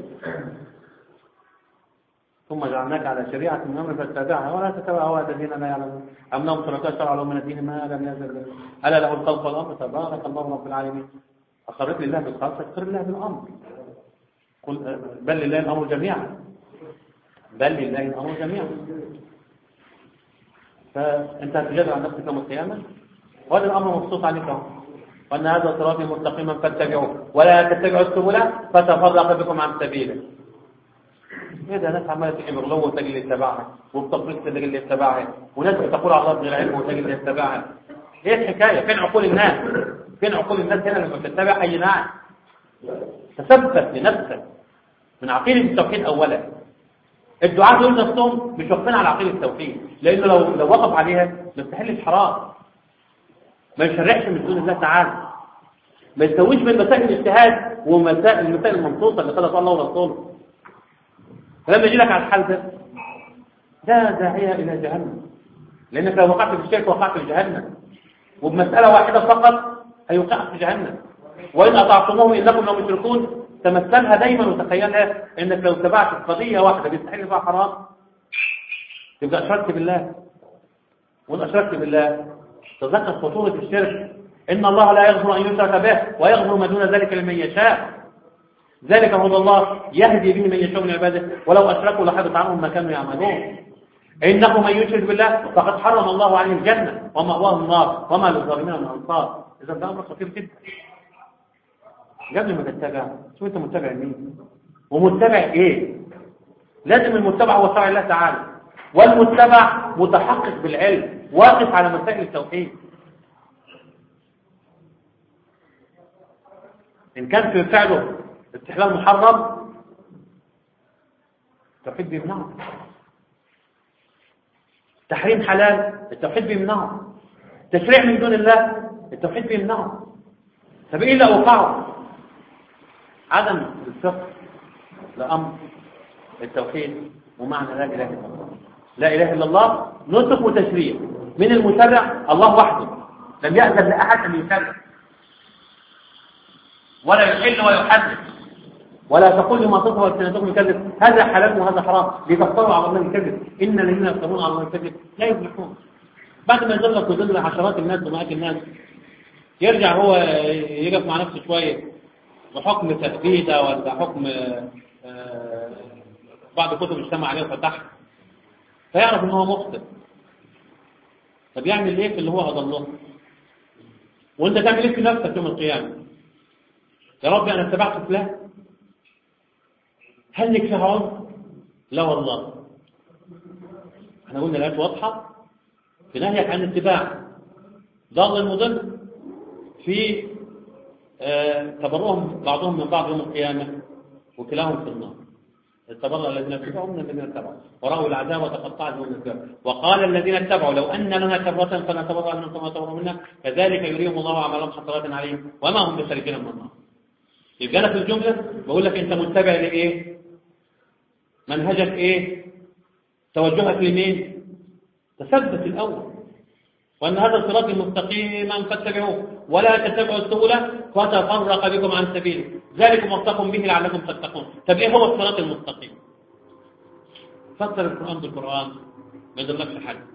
ثم جعلناك على شريعه من امر فاتبعها ولا تتبع هوى الذين لا يعلمون ام لهم شركاء شرعوا لهم من الدين ما لم ينزل به الا له الخلق والامر تبارك الله رب العالمين اقرت لله بالخلق اقر الله بالامر قل بل لله الامر جميعا بل لله الامر جميعا فانت هتجادل عن نفسك يوم القيامه وهذا الامر مبسوط عليك اهو وان هذا صراطي مستقيما فاتبعوه ولا تتبعوا السبل فتفرق بكم عن سبيله ايه ده ناس عماله تيجي بغلو وتجي اللي يتبعها وبتفريط تجي اللي يتبعها وناس بتقول على الله بغير علم وتجي اللي يتبعها ايه الحكايه فين عقول الناس فين عقول الناس هنا لما بتتبع اي ناس تثبت لنفسك من عقيده التوحيد اولا الدعاة دول نفسهم مش واقفين على عقيده التوحيد لانه لو لو وقف عليها ما يستحلش حرام ما يشرعش من دون الله تعالى ما يسويش بين مسائل الاجتهاد ومسائل المسائل المنصوصه اللي قالها الله ورسوله فلما يجي لك على الحال ده ده داعيه الى جهنم لانك لو وقعت في الشرك وقعت في جهنم وبمساله واحده فقط هيوقعك في جهنم وان اطعتموهم انكم لو مشركون تمثلها دايما وتخيلها انك لو تبعت قضيه واحده بيستحل فيها حرام تبقى اشركت بالله وان اشركت بالله تذكر خطوره الشرك ان الله لا يغفر ان يشرك به ويغفر ما دون ذلك لمن يشاء ذلك هدى الله يهدي به من يشاء من عباده ولو اشركوا لحبط عنهم ما كانوا يعملون انه من يشرك بالله فقد حرم الله عليه الجنه ومأواه النار وما للظالمين من انصار اذا ده امر خطير جدا قبل ما تتبع شو انت متبع مين ومتبع ايه لازم المتبع هو شرع الله تعالى والمتبع متحقق بالعلم واقف على مسائل التوحيد ان كان في فعله استحلال محرم التوحيد بيمنعه تحريم حلال التوحيد بيمنعه تشريع من دون الله التوحيد بيمنعه طب ايه اللي اوقعه عدم الفقه لأمر التوحيد ومعنى لا إله إلا الله لا إله إلا الله نطق وتشريع من المشرع الله وحده لم يأذن لأحد أن يشرع ولا يحل ويحدث ولا تقول لما تصف ألسنتكم الكذب هذا حلال وهذا حرام لتفتروا على الله الكذب إن الذين يفترون على الله الكذب لا يفلحون بعد ما يذلك ويذل عشرات الناس ومئات الناس يرجع هو يقف مع نفسه شويه بحكم تثبيته ولا حكم آه، بعض كتب اجتمع عليه وفتحها فيعرف ان هو مخطئ طب يعمل ايه في اللي هو هدى الله وانت تعمل ايه في نفسك يوم القيامه يا ربي انا اتبعت فلان هل لك فيها عذر لا والله احنا قلنا الايات واضحه في نهيك عن اتباع ضال المضل في آه، تبرؤهم بعضهم من بعض يوم القيامة وكلاهم في النار تبرأ الذين اتبعوا من الذين اتبعوا ورأوا العذاب وتقطعت بهم الأسباب وقال الذين اتبعوا لو أن لنا كرة فنتبرأ منهم كما تبرأوا منا كذلك يريهم الله أعمالهم حسرات عليهم وما هم بخارجين من النار يبقى أنا في الجملة بقول لك أنت متبع لإيه؟ منهجك إيه؟ توجهك لمين؟ تثبت الأول وأن هذا صراط مستقيما فاتبعوه ولا تتبعوا السبل فتفرق بكم عن سبيله ذلك وصاكم به لعلكم تتقون طب ايه هو الصراط المستقيم فسر القرآن بالقرآن ما يدلكش حاجة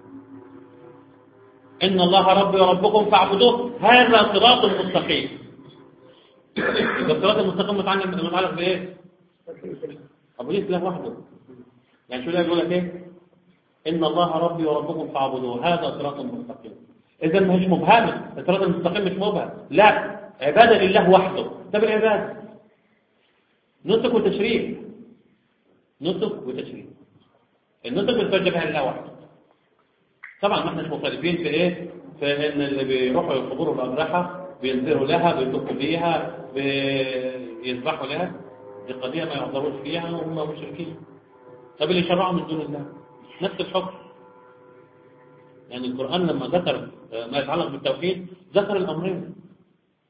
إن الله ربي وربكم فاعبدوه هذا صراط مستقيم يبقى الصراط المستقيم متعلق متعلق بايه؟ أبو ليس له وحده يعني شو ده يقول لك ايه؟ إن الله ربي وربكم فاعبدوه هذا صراط مستقيم إذا مش مبهمة الصراط المستقيم مش مبهم لا عبادة لله وحده ده بالعبادة نطق وتشريع نطق وتشريع النطق بيتوجه بها لله وحده طبعا ما احناش مختلفين في ايه في ان اللي بيروحوا يقبروا الأضرحة بينذروا لها بيطقوا بيها بيذبحوا لها دي قضية ما يعذروش فيها وهم مشركين طب اللي شرعوا من دون الله نفس الحكم يعني القرآن لما ذكر ما يتعلق بالتوحيد ذكر الأمرين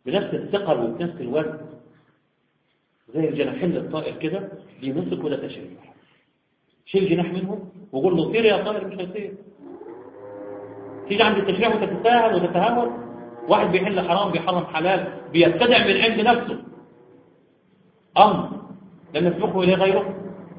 بنفس الثقل وبنفس الوزن زي الجناحين للطائر كده بيمسك وده تشريع شيل جناح منهم وقول له طير يا طائر مش هيطير تيجي عند التشريع وتتساهل وتتهاون واحد بيحل حرام بيحرم حلال بيبتدع من عند نفسه امر لم يسبقه اليه غيره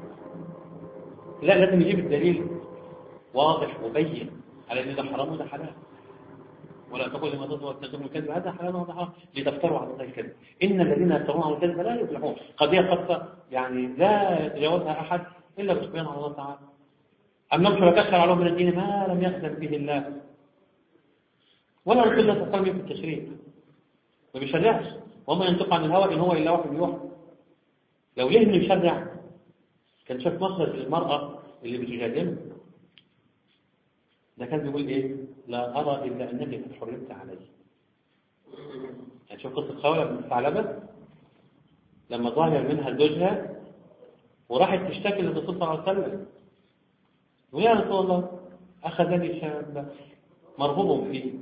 لا لازم يجيب الدليل واضح وبين على ان ده حرام وده حلال ولا تقول لما تظهر تزوم الكذب هذا حلال وهذا حرام لتفتروا على الله الكذب ان الذين يفترون على الكذب لا يفلحون قضيه خاصه يعني لا يتجاوزها احد الا بسبحان الله تعالى ام لهم شركاء شرعوا لهم من الدين ما لم يأذن به الله ولا رسول الله صلى الله عليه وسلم في التشريع ما بيشرعش وما ينطق عن الهوى ان هو الا وحي يوحى لو ليه انه يشرع كان شاف مخرج للمراه اللي بتجادله ده كان بيقول ايه لا ارى الا انك قد حرمت علي يعني شوف قصه خوله بن الثعلبه لما ظهر منها زوجها وراحت تشتكي للرسول صلى الله عليه وسلم ويا رسول الله اخذني شاب مرغوب فيه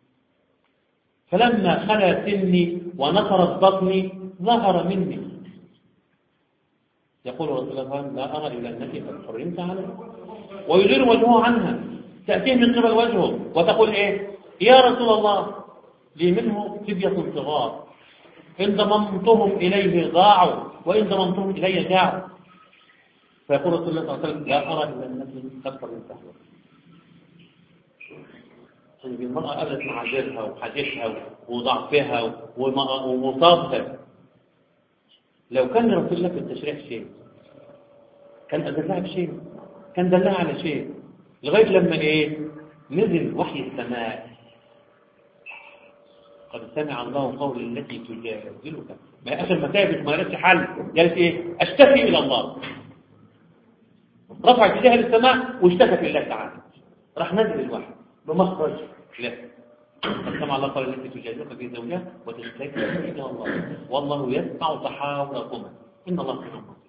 فلما خلا سني ونصرت بطني ظهر مني يقول رسول الله صلى الله عليه وسلم لا أرى إلا أنك قد حرمت عليه ويدير وجهه عنها تأتيه من قبل وجهه وتقول إيه يا رسول الله لي منه فدية صغار إن ضممتهم إليه ضاعوا وإن ضممتهم إلي جاعوا فيقول رسول الله صلى الله عليه وسلم لا أرى إلا أنك قد حرمت عليه طيب المرأة قابلت معاذيرها وحاجتها وضعفها ومصابها لو كان رسول الله في التشريع شيء كان أدلها بشيء كان دلها على شيء لغاية لما إيه نزل وحي السماء قد سمع الله قول التي تجادلك ما هي آخر متابت ما لقتش حل قالت إيه أشتكي إلى الله رفعت يديها للسماء واشتكت لله تعالى راح نزل الوحي بمخرج لا سمع الله قال التي تجادلك في زوجها وتشتكي الى الله والله يسمع تحاوركما ان الله سميع بصير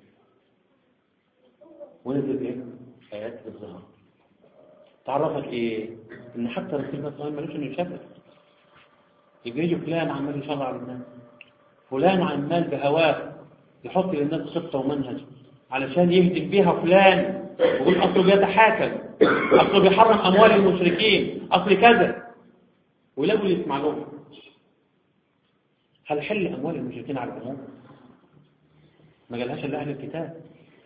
ونزل ايه ايات الظهر تعرفك ايه ان حتى رسول الله صلى الله عليه وسلم ملوش انه يشافر يجي يجي فلان عمال يشرع على الناس فلان عمال بهواه يحط للناس خطه ومنهج علشان يهدم بيها فلان ويقول اصله بيتحاكم اصله بيحرم اموال المشركين اصل كذا ويلاقوا اللي يسمع لهم هل حل اموال المشركين على العموم ما قالهاش الا اهل الكتاب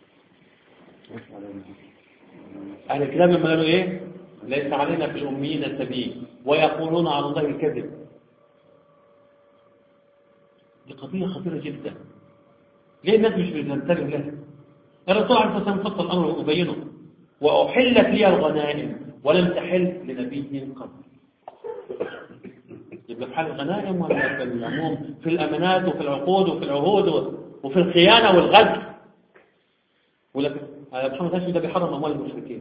اهل الكتاب لما قالوا ايه ليس علينا في الاميين السبيل ويقولون على الله الكذب دي قضيه خطيره جدا ليه الناس مش بتنتبه لها الرسول عليه الصلاه والسلام فصل الامر وبينه واحلت لي الغنائم ولم تحل لنبي قبل يبقى في حال الغنائم ولا في العموم في الامانات وفي العقود وفي العهود وفي الخيانه والغدر ولا محمد هاشم ده بيحرم اموال المشركين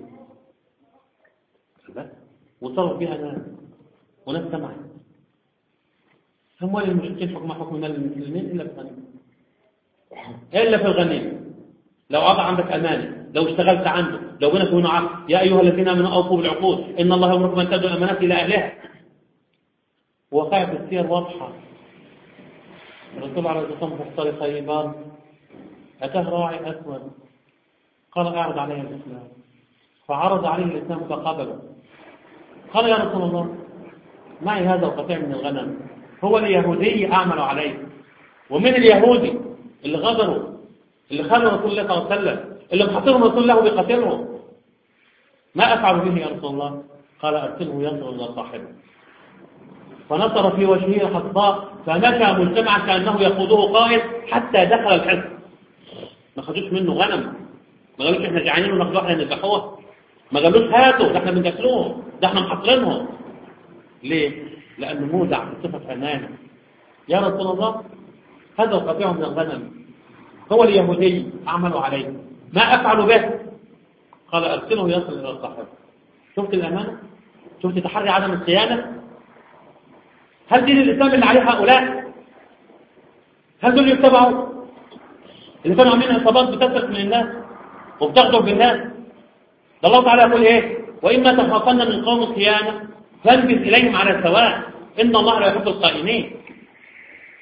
وصرف بها ناس وناس سمعت اموال المشركين حكم حكم مال المسلمين الا في الغنيمه الا في الغنيمه لو وضع عندك امانه لو اشتغلت عنده لو بينك وبينه عقد يا ايها الذين امنوا اوفوا بالعقود ان الله يامركم ان تؤدوا الامانات الى اهلها وقائع السير واضحه الرسول عليه الصلاه والسلام في حصار خيبر اتاه راعي اسود قال اعرض عليه الاسلام فعرض عليه الاسلام فقبله قال يا رسول الله معي هذا القطيع من الغنم هو اليهودي اعمل عليه ومن اليهودي اللي غدروا اللي خانوا رسول الله صلى الله عليه وسلم اللي محاصرهم رسول الله بقتلهم ما أفعل به يا رسول الله قال أرسله ينظر إلى صاحبه فنظر في وجهه حصباء فمشى مجتمعا كأنه يقوده قائد حتى دخل الحصن ما خدوش منه غنم ما قالوش احنا جعانين وناخد واحده نذبحوها ما قالوش هاتوا ده احنا بنقتلوهم ده احنا محاصرينهم ليه؟ لأنه مودع بصفة أمانة يا رسول الله هذا القطيع من الغنم هو اليهودي أعمل عليه ما أفعل به قال أرسله يصل إلى الصحابة شفت الأمانة شفت تحري عدم الخيانة هل دين الإسلام اللي عليه هؤلاء هل دول يتبعوا اللي كانوا عاملين عصابات بتسرق من الناس وبتغدر بالناس ده الله تعالى يقول ايه وإما تخافن من قوم خيانة فانبذ إليهم على سواء إن الله لا يحب الخائنين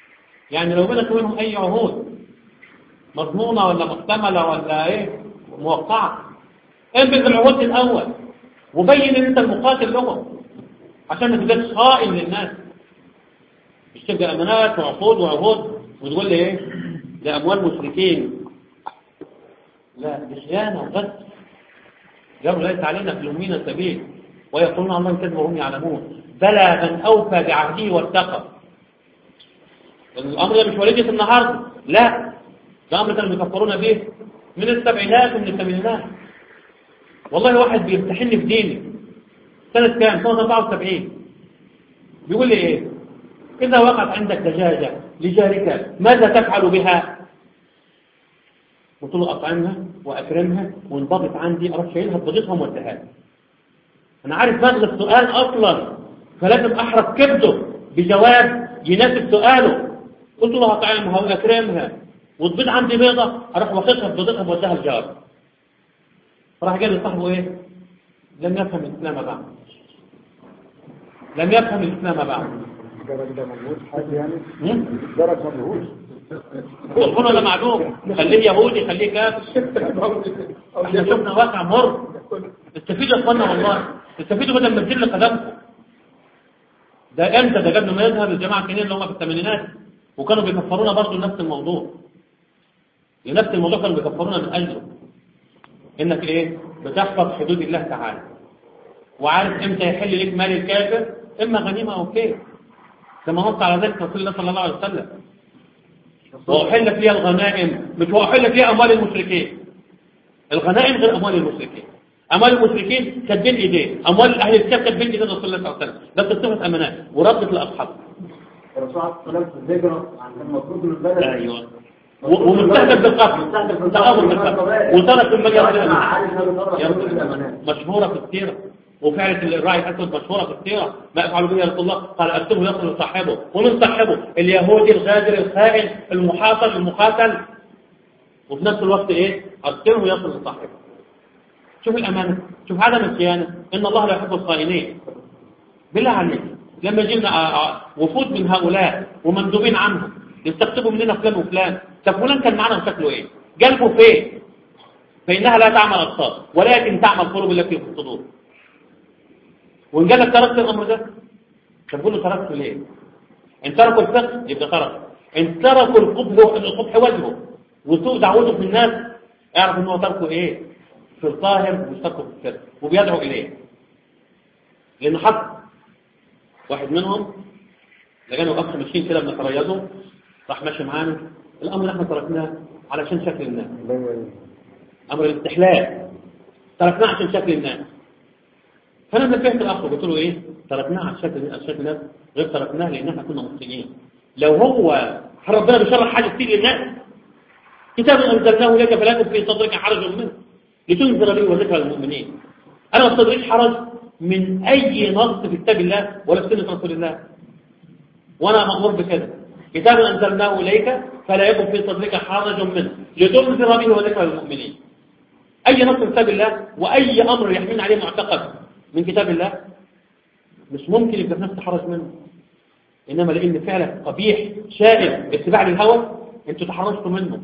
يعني لو بينك وبينهم اي عهود مضمونة ولا محتملة ولا ايه موقعة انبذ العهود الاول وبين ان انت المقاتل لهم عشان ما تبقاش خائن للناس مش تبقى امانات وعقود وعهود وتقول لي ايه ده اموال مشركين لا دي خيانه وغدر جابوا ليس علينا في الامين سبيل ويقولون الله كذب وهم يعلمون بلى من اوفى بعهده واتقى الامر ده مش وليده النهارده لا ده امر كانوا بيكفرونا به من السبعينات ومن الثمانينات والله واحد بيمتحني في ديني سنة كام؟ سنة 74 بيقول لي ايه؟ إذا وقعت عندك دجاجة لجارك ماذا تفعل بها؟ قلت له أطعمها وأكرمها وانضبط عندي أروح شايلها بضيقها وموديها له. أنا عارف مغلى السؤال أصلا فلازم أحرق كبده بجواب يناسب سؤاله قلت له أطعمها وأكرمها وتبيض عندي بيضة أروح واخدها بضيقها ووديها الجار راح قال لي صاحبه إيه؟ لم يفهم الإسلام بعد لم يفهم الإسلام بعد الدرج ده ملهوش حاجة يعني هم؟ الدرج ملهوش هو كله ده معلوم خليه يهودي خليه كافر احنا شفنا واقع مر استفيدوا يا اخوانا والله استفيدوا بدل ما تجيب قدمكم ده امتى ده قبل ما يظهر الجماعه الكنيه اللي هم في الثمانينات وكانوا بيكفرونا برضه نفس الموضوع لنفس الموضوع كانوا بيكفرونا من اجله انك ايه بتحفظ حدود الله تعالى وعارف امتى يحل لك مال الكافر اما غنيمه او كيف كما نص على ذلك رسول الله صلى الله عليه وسلم وأحلت لي الغنائم مش وأحلت لي أموال المشركين الغنائم غير أموال المشركين أموال المشركين كانت بين إيديه أموال أهل الكتاب كانت بين إيدين رسول الله صلى الله عليه وسلم بس تصفت أمانات وردت لأصحابه الرسول عليه الصلاة والسلام في الهجرة كان المفروض من البلد أيوه و- ومستهدف بالقتل تأمر بالقتل وترك المجال مشهورة في السيرة وفعلة الراعي الأسود مشهورة في السيرة ما يفعل به رسول الله قال أكتبه يصل صاحبه ومن صاحبه اليهودي الغادر الخائن المحاصر المقاتل وفي نفس الوقت إيه أكتبه يصل لصاحبه شوف الأمانة شوف عدم الخيانة إن الله لا يحب الخائنين بالله عليك لما يجينا آه، آه، وفود من هؤلاء ومندوبين عنهم يستقطبوا مننا فلان وفلان طب فلان كان معنا شكله ايه قلبه فين فإنها لا تعمل أبصار ولكن تعمل قلوب التي في الصدور وإن قال لك تركت الأمر ده طب قول له تركته ليه إن تركوا الفقه يبقى ترك إن تركوا القبح القبح وجهه وسوء دعوته في الناس اعرف إن هو تركه إيه في الظاهر مش تركه في السر وبيدعو إليه لأنه حق واحد منهم لقينا أخ ماشيين كده بنتريضه راح ماشي معانا الأمر اللي احنا تركناه علشان شكل الناس أمر الاستحلال تركناه عشان شكل الناس فأنا نبهت الأخ وقلت له إيه تركناه عشان شكل عشان شكل الناس غير تركناه لأن احنا كنا مخطئين لو هو ربنا بيشرح حاجة كتير للناس كتاب أنزلناه لك فلا تكن في صدرك حرج منه لتنذر به وذكر المؤمنين أنا ما صدريش حرج من أي نص في كتاب الله ولا في سنة رسول الله وأنا مأمور بكذا كتاب أنزلناه إليك فلا يكن في صدرك حرج منه لتنذر به وذكر المؤمنين أي نص في كتاب الله وأي أمر يحملنا عليه معتقد من كتاب الله مش ممكن يبقى في نفس حرج منه إنما لأن فعلا قبيح شائع اتباع للهوى انتوا تحرجتوا منه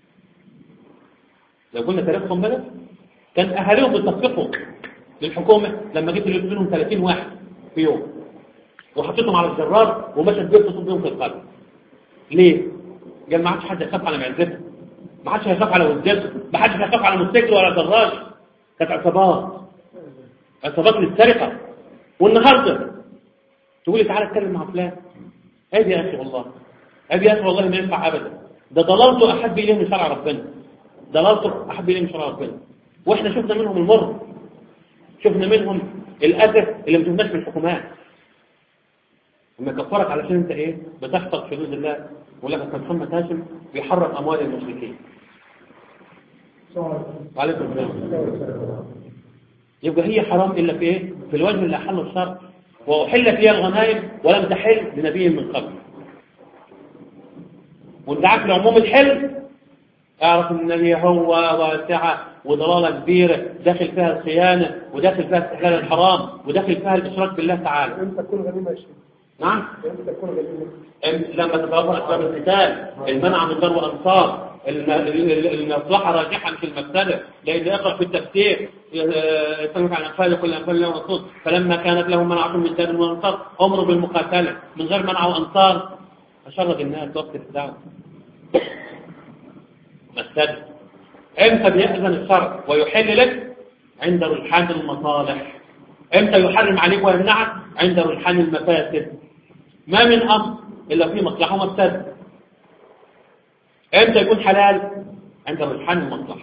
لو قلنا تاريخهم بلد كان أهاليهم بيتصفقوا للحكومة لما جبت اللي منهم 30 واحد في يوم وحطيتهم على الجرار ومشت بيهم تصب بيهم في القلب ليه؟ قال ما عادش حد يخاف على معزته ما حدش هيخاف على وزته ما حدش هيخاف على موتوسيكل ولا دراج كانت عصابات عصابات للسرقة والنهارده تقول لي تعالى اتكلم مع فلان عيب يا اخي والله عيب يا اخي والله ما ينفع ابدا ده ضلالته احب اليه من شرع ربنا ضلالته احب اليه من شرع ربنا واحنا شفنا منهم المر شفنا منهم الاذى اللي ما شفناش من الحكومات لما يكفرك علشان انت ايه بتحفظ حدود الله ولا لك محمد هاشم بيحرم اموال المشركين وعليكم السلام يبقى هي حرام الا في ايه في الوجه اللي احله الشرع واحل فيها الغنائم ولم تحل لنبي من قبل وانت عارف العموم الحل اعرف ان هي هو واسعه وضلاله كبيره داخل فيها الخيانه وداخل فيها استحلال الحرام وداخل فيها الاشراك بالله تعالى أنت تكون غنيمة يا شيخ نعم أم- لما تتوفر أسباب القتال المنع من ضرب الأنصار الم- ال- ال- المصلحة راجحة في المفسدة لأن يقرأ في التفسير آه، يسلمك عن أنفال كل أنفال له رسول فلما كانت لهم منعة من دار والأنصار أمروا بالمقاتلة من غير منع وأنصار أشرد الناس وقت الدعوة مفسدة امتى بيأذن الشرع ويحل لك عند رجحان المصالح امتى يحرم عليك ويمنعك عند رجحان المفاسد ما من امر الا فيه مصلحه ومفسده امتى يكون حلال عند رجحان المصلحه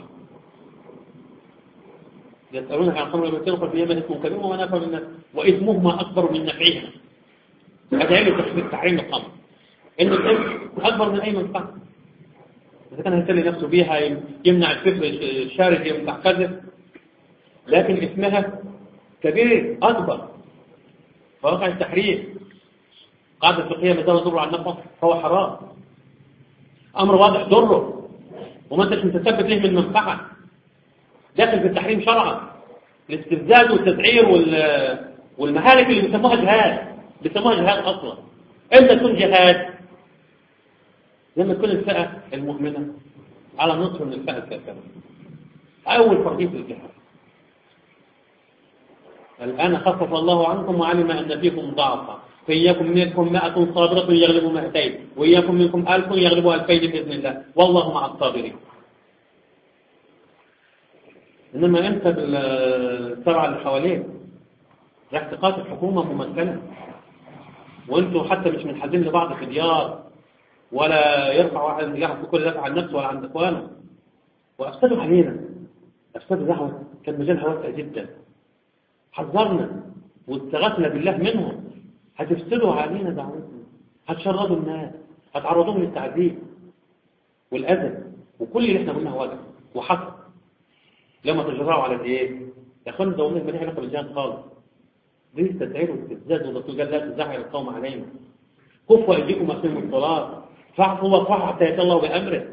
يسالونك عن خمر المسير قل فيهما اسم كبير ومنافع للناس واثمهما اكبر من نفعهما هذا علم تحريم الخمر ان الاثم اكبر من اي منفعه إذا كان هيسلي نفسه بيها يمنع الفكر الشارد يمنع كذب لكن اسمها كبير أكبر فوقع التحريم قاعدة فقهية ما دام ضره عن نفسه فهو حرام أمر واضح ضره وما أنتش متثبت له من منفعة داخل في التحريم شرعا الاستفزاز والتسعير وال والمهالك اللي بيسموها جهاد بيسموها جهاد أصلا إمتى تكون جهاد لما تكون الفئة المؤمنة على نصف من الفئة الكافرة أول فرضية الجهاد الآن خفف الله عنكم وعلم أن فيكم ضعفا فإياكم منكم مائة صابرة يغلب مائتين وإياكم منكم ألف يغلب ألفين بإذن الله والله مع الصابرين إنما أنت بالسبعة اللي حواليك راح تقاتل حكومة ممثلة وانتوا حتى مش منحازين لبعض في ديار ولا يرفع واحد يحط كل دفع عن نفسه ولا عن اخوانه وافسدوا علينا افسدوا دعوه كان مجالها واسع جدا حذرنا واستغثنا بالله منهم هتفسدوا علينا دعوتنا هتشردوا الناس هتعرضوهم للتعذيب والاذى وكل اللي احنا قلناه واجب وحصل لما تجرأوا على الايه يا اخوانا ده قلنا ماليش علاقه بالجهاد خالص دي تسعير واستفزاز والرسول قال لا تزعل القوم علينا كفوا ايديكم اقيموا الصلاه فاعفوا واصفحوا حتى ياتي الله بامره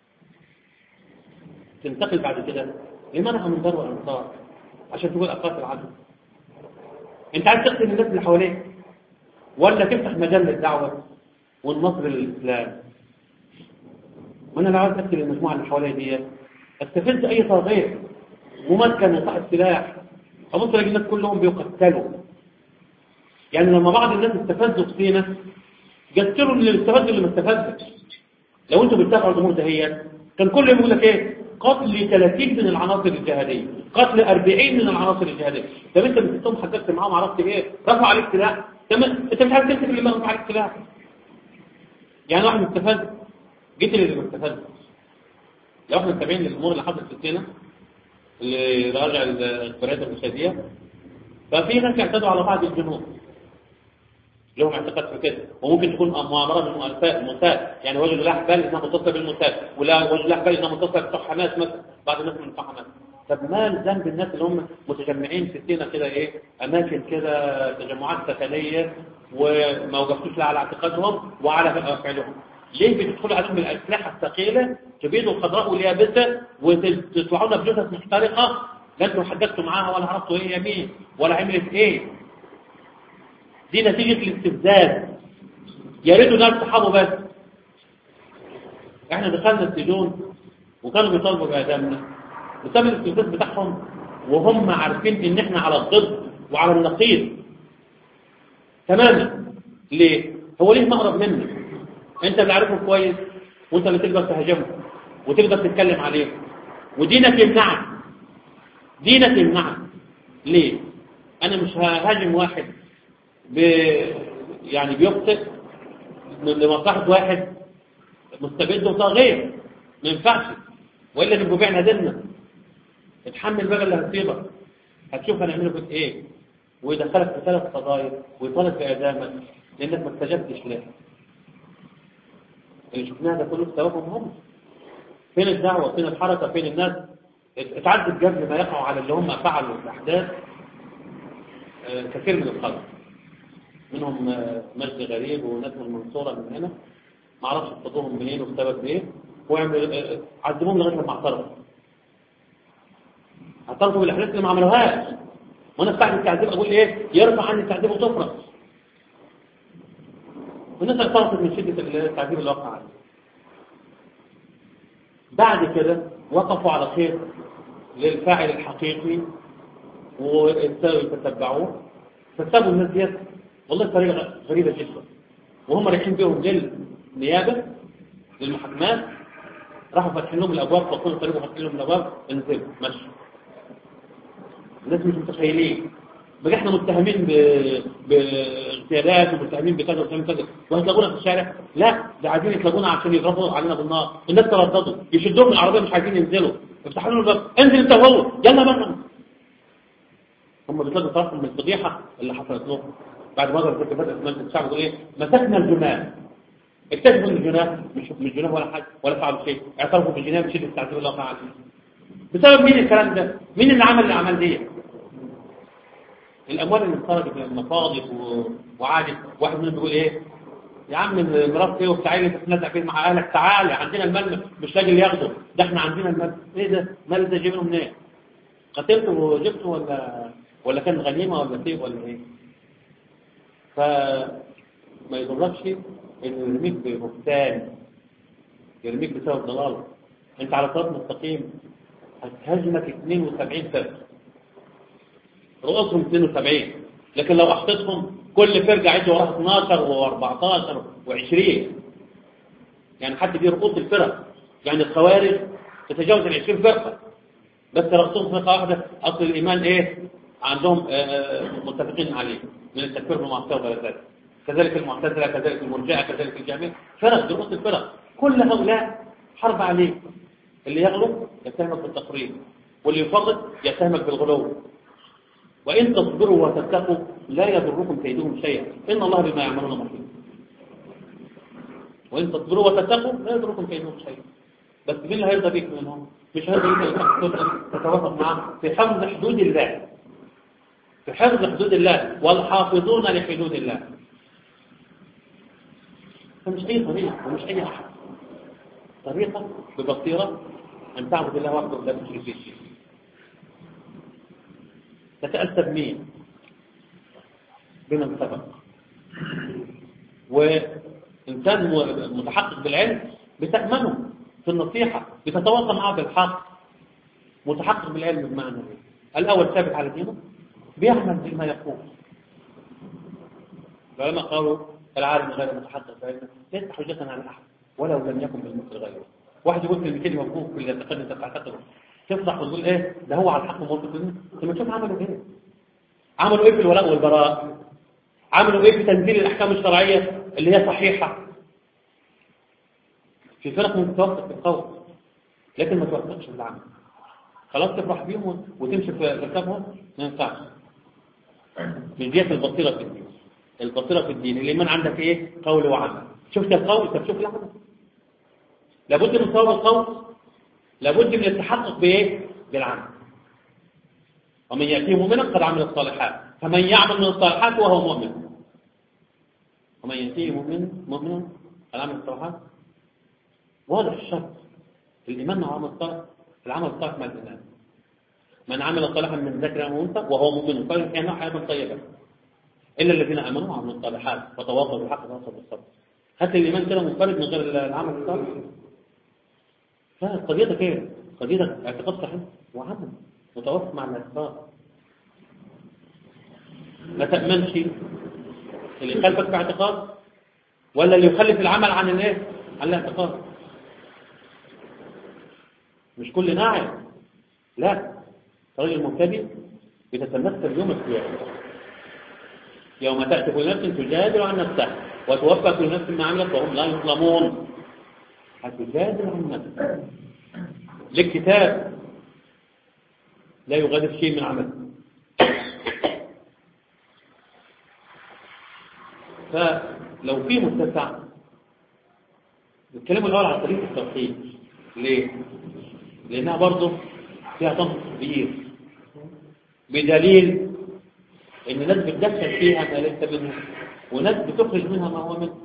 تنتقل بعد كده لمنع من ضرب الانصار عشان تقول اقاتل العدو انت عايز تقتل الناس اللي حواليك ولا تفتح مجال للدعوه والنصر للاسلام وانا لو عايز اقتل المجموعه اللي حواليا دي استفز اي طاغيه ممكن وصاحب سلاح ابص الاقي الناس كلهم بيقتلوا يعني لما بعض الناس استفزوا في سينا قتلوا اللي استفزوا اللي ما استفزش لو انتوا بتتابعوا الامور دهيت كان كل يوم يقول لك ايه قتل 30 من العناصر الجهاديه قتل 40 من العناصر الجهاديه طب انت مسكتهم حدثت معاهم عرفت ايه رفعوا عليك سلاح طب انت مش عارف تمسك اللي ما رفع عليك سلاح يعني واحد مستفز قتل اللي ما استفزش لو احنا متابعين الامور اللي حصلت في سينا اللي راجع القريات الرشاديه ففي ناس يعتدوا على بعض الجنود لهم اعتقاد في كده وممكن تكون مؤامره من مؤسسات الموساد يعني وجدوا له احبال انها متصله بالموساد ولا وجدوا له احبال انها متصله بتوع حماس مثلا بعض الناس من بتوع حماس طب ما ذنب الناس اللي هم متجمعين في سينا كده ايه اماكن كده تجمعات سكنيه وما وقفتوش لا على اعتقادهم وعلى فعلهم ليه بتدخلوا عليهم بالاسلحه الثقيله تبيدوا الخضراء واليابسه وتطلعونا بجثث محترقه لا انتوا حدثتوا معاها ولا عرفتوا ايه يمين ولا عملت ايه دي نتيجة الاستفزاز يا ريتوا ناس صحابه بس احنا دخلنا السجون وكانوا بيطالبوا بإعدامنا بسبب الاستفزاز بتاعهم وهم عارفين ان احنا على الضد وعلى النقيض تماما ليه؟ هو ليه مقرب منك انت اللي عارفه كويس وانت اللي تقدر تهاجمه وتقدر تتكلم عليه ودينك يمنعك دينك يمنعك ليه؟ انا مش ههاجم واحد ب... يعني بيخطئ لمصلحة واحد مستبد وطاغية ما ينفعش وإلا نبقوا بعنا ديننا اتحمل بقى اللي هتصيبك هتشوف هنعمله فيك ايه ويدخلك في ثلاث قضايا ويطالب بإعدامك لأنك ما استجبتش له اللي شفناه ده كله بسببهم هم فين الدعوة فين الحركة فين الناس اتعدت قبل ما يقعوا على اللي هم فعلوا الأحداث آه كثير من الخلق منهم مجد غريب وناس من المنصورة من هنا ما اعرفش اصطادوهم منين وبسبب ايه ويعمل عذبوهم لغايه لما اعترفوا اعترفوا بالاحداث اللي ما عملوهاش وانا بتاع التعذيب اقول ايه يرفع عني التعذيب وتفرق والناس اعترفت من شدة التعذيب اللي وقع عليه بعد كده وقفوا على خير للفاعل الحقيقي وتتبعوه فسابوا الناس ديت والله طريقة غريبة جدا وهم رايحين بيهم للنيابة للمحاكمات راحوا فاتحين لهم الابواب فقولوا طريقوا فاتحين لهم الابواب انزلوا مشوا الناس مش متخيلين بقى احنا متهمين ب- باغتيالات ومتهمين بكذا ومتهمين بكذا وهتلاقونا في الشارع لا ده عايزين يطلقونا عشان يضربوا علينا بالنار الناس ترددوا يشدوهم من العربيه مش عايزين ينزلوا يفتحوا لهم الباب انزل انت وهو يلا بقى هم بيطلقوا طرفهم من الفضيحه اللي حصلت لهم بعد ما ضربت كنت بدات مجلس الشعب يقول ايه مسكنا الجناه اكتشفوا ان الجناه مش مش جناه ولا حاجه ولا فعلوا شيء اعترفوا بالجناه بشده التعذيب الله تعالى بسبب مين الكلام ده؟ مين اللي عمل الاعمال دي؟ الاموال اللي خرجت من المصادق و... وعادت واحد منهم بيقول ايه يا عم مرات ايه وبتعالي انت تتنازع فيه مع اهلك تعالى عندنا المال مش لاقي اللي ياخده ده احنا عندنا المال ايه ده المال ده جايبينه منين قتلته وجبته ولا ولا كان غنيمه ولا سيف ولا ايه فما يضركش انه يرميك ببهتان يرميك بسبب ضلاله انت على صراط مستقيم هتهاجمك 72 فرقه رؤوسهم 72 لكن لو احطيتهم كل فرقه عنده وراها 12 و14 و20 يعني حد دي رؤوس الفرق يعني الخوارج تتجاوز ال 20 فرقه بس رؤوسهم فرقه واحده اصل الايمان ايه عندهم آه، آه، متفقين عليه من التكفير بالمعصيه وغير ذلك كذلك المعتزله كذلك المرجئه كذلك الجامعه فرق دي رؤوس الفرق كل هؤلاء حرب عليه اللي يغلب يتهمك بالتقريب واللي يفرط يتهمك بالغلو وإن تصبروا وتتقوا لا يضركم كيدهم شيئا إن الله بما يعملون محيط وإن تصبروا وتتقوا لا يضركم كيدهم شيئا بس مين اللي هيرضى بيك منهم مش هيرضى بيك انك تتوافق معاه في حفظ حدود الله في حفظ حدود الله والحافظون لحدود الله فمش أي طريقة ومش أي أحد طريقة ببصيرة أن تعبد الله وحده ولا تشرك به شيء تتأسى بمين بمن سبق وإنسان متحقق بالعلم بتأمنه في النصيحة بتتواصل معه بالحق متحقق بالعلم بمعنى ايه الأول ثابت على دينه بيعمل بما يقول العلماء قالوا العالم غير متحقق بعلمه ليس حجة على أحد ولو لم يكن بالمثل غيره واحد يقول كلمتين موقوف في الاعتقاد انت تعتقده تفضح وتقول ايه ده هو على الحق موقف منه ثم تشوف عملوا ايه عملوا ايه في الولاء والبراء عملوا ايه في تنزيل الاحكام الشرعيه اللي هي صحيحه في فرق ممكن توثق في القول لكن ما توثقش في العمل خلاص تفرح بيهم وتمشي في ركابهم ما ينفعش مش ديت البصيره في الدين البصيره في الدين الايمان عندك ايه قول وعمل شفت القول طب شوف العمل لابد من صواب القول لابد من التحقق بايه بالعمل ومن يأتيه مؤمنا قد عمل الصالحات فمن يعمل من الصالحات وهو مؤمن ومن يأتيه مؤمن مؤمنا قد عمل الصالحات واضح الشرط الإيمان مع عمل الصالح العمل الصالح مع الإيمان من عمل صالحا من ذكر أو أنثى وهو مؤمن فكان حياة طيبة إلا الذين آمنوا وعملوا الصالحات وتواصوا بالحق وتواصوا بالصبر هات الإيمان كده منفرد من غير العمل الصالح فقضيتك ايه قضيتك اعتقاد صحيح وعمل متوافق مع الاعتقاد ما تأمنش اللي يخالفك في اعتقاد ولا اللي يخلف العمل عن الايه عن الاعتقاد مش كل ناعم لا الراجل المبتدئ بتتمثل يوم القيامه يوم تأتي كل نفس تجادل عن نفسها وتوفى كل نفس ما عملت وهم لا يظلمون هتجادل عن نفسك لك كتاب لا يغادر شيء من عمله فلو في متسع نتكلم الأول عن طريقة التوحيد ليه؟ لأنها برضه فيها طمس كبير بدليل إن ناس بتدخل فيها ما ليس منها وناس بتخرج منها ما هو منه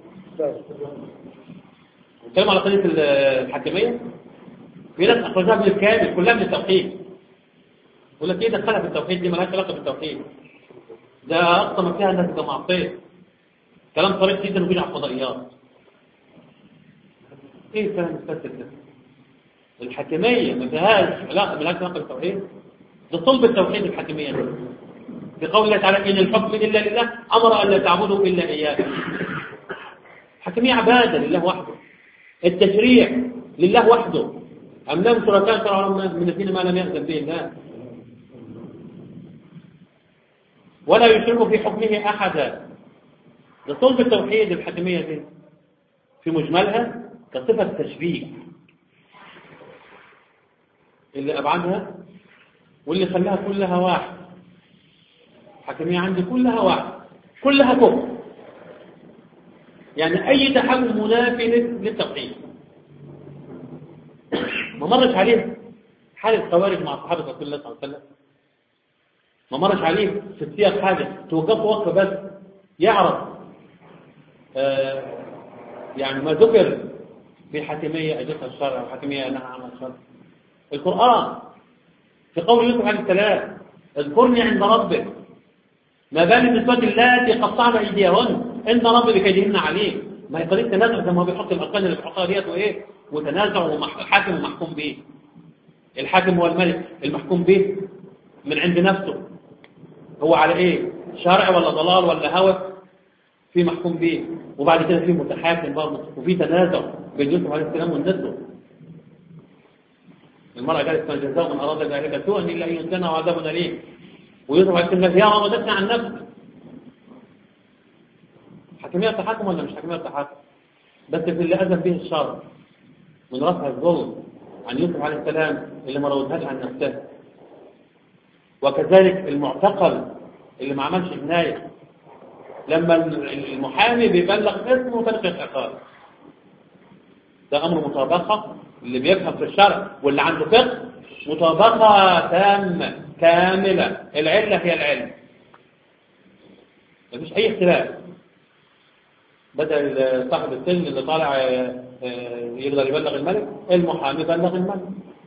نتكلم على قضية الحاكمية في ناس أخرجها من الكامل كلها من التوحيد يقول لك إيه دخلها في التوحيد دي مالهاش علاقة بالتوحيد ده أقصى ما فيها أنها تبقى معصية كلام صريح جدا وبيجي على الفضائيات ايه الكلام الفاسد ده الحاكميه ما فيهاش لا ملهاش علاقه بالتوحيد ده صلب التوحيد الحاكميه دي بقول الله تعالى ان الحكم الا لله امر ان لا تعبدوا الا اياه الحاكميه عباده لله وحده التشريع لله وحده ام لهم شركاء شرعوا لهم من الدين ما لم يأذن به الله ولا يشرك في حكمه احدا ده صلب التوحيد الحاكميه دي في مجملها كصفه تشبيه اللي ابعدها واللي خلاها كلها واحد الحاكميه عندي كلها واحد كلها كفر يعني اي تحكم منافي للتوحيد ما مرش عليه حال الخوارج مع صحابه رسول الله صلى الله عليه وسلم ما مرش عليه في السياق حاجه توقفه وقفه بس يعرف آه يعني ما ذكر في حاكميه اجتها الشرع وحاكميه نهى عن الشرع القران في قول يوسف عليه السلام اذكرني عند ربك ما بال النسوة اللاتي قطعن ايديهن ان ربي بكيدهن عليه ما هي قضيه تنازع زي ما هو بيحط الارقام اللي بيحطها ديت وايه وتنازع وحاكم ومحكوم به الحاكم هو الملك المحكوم به من عند نفسه هو على ايه شرع ولا ضلال ولا هوى في محكوم به وبعد كده في متحاكم برضه وفي تنازع بين يوسف عليه السلام والنسوة المرأة قالت ما جزاء من أراد ذلك سوءا إلا أن يسجن وعذاب أليم ويوسف عليه السلام يا راودتني عن نفسي حكمية تحاكم ولا مش حكمية تحاكم بس في اللي أذن به الشر من رفع الظلم عن يوسف عليه السلام اللي ما راودهاش عن نفسه وكذلك المعتقل اللي ما عملش جناية لما المحامي بيبلغ اسمه طريق العقاب ده أمر مطابقة اللي بيفهم في الشرع واللي عنده فقه مطابقة تامة كاملة العلة هي العلم مفيش أي اختلاف بدل صاحب السن اللي طالع يقدر يبلغ الملك المحامي بلغ الملك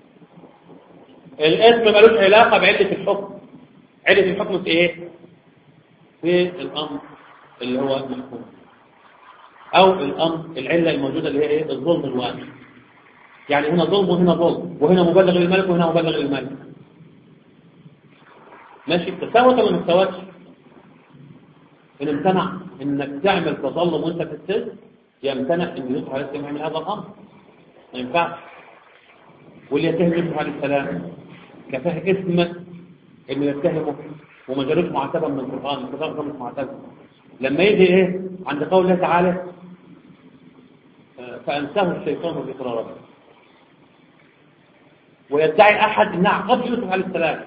الاسم ملوش علاقة بعلة الحكم علة الحكم في ايه في الامر اللي هو المحكوم او الامر العلة الموجودة اللي هي ايه الظلم الواقع يعني هنا ظلم وهنا ظلم وهنا مبلغ للملك وهنا مبلغ للملك ماشي تساوت ولا ما تساوتش ان امتنع انك تعمل تظلم وانت في السجن يمتنع ان يوسف عليه السلام يعمل هذا الامر ما ينفعش واللي يتهم يوسف عليه السلام كفاه اسم انه يتهمه وما جالوش معتبا من القران القران مش معتبا لما يجي ايه عند قول الله تعالى فانساه الشيطان ذكر ربه ويدعي احد ان عقب يوسف عليه السلام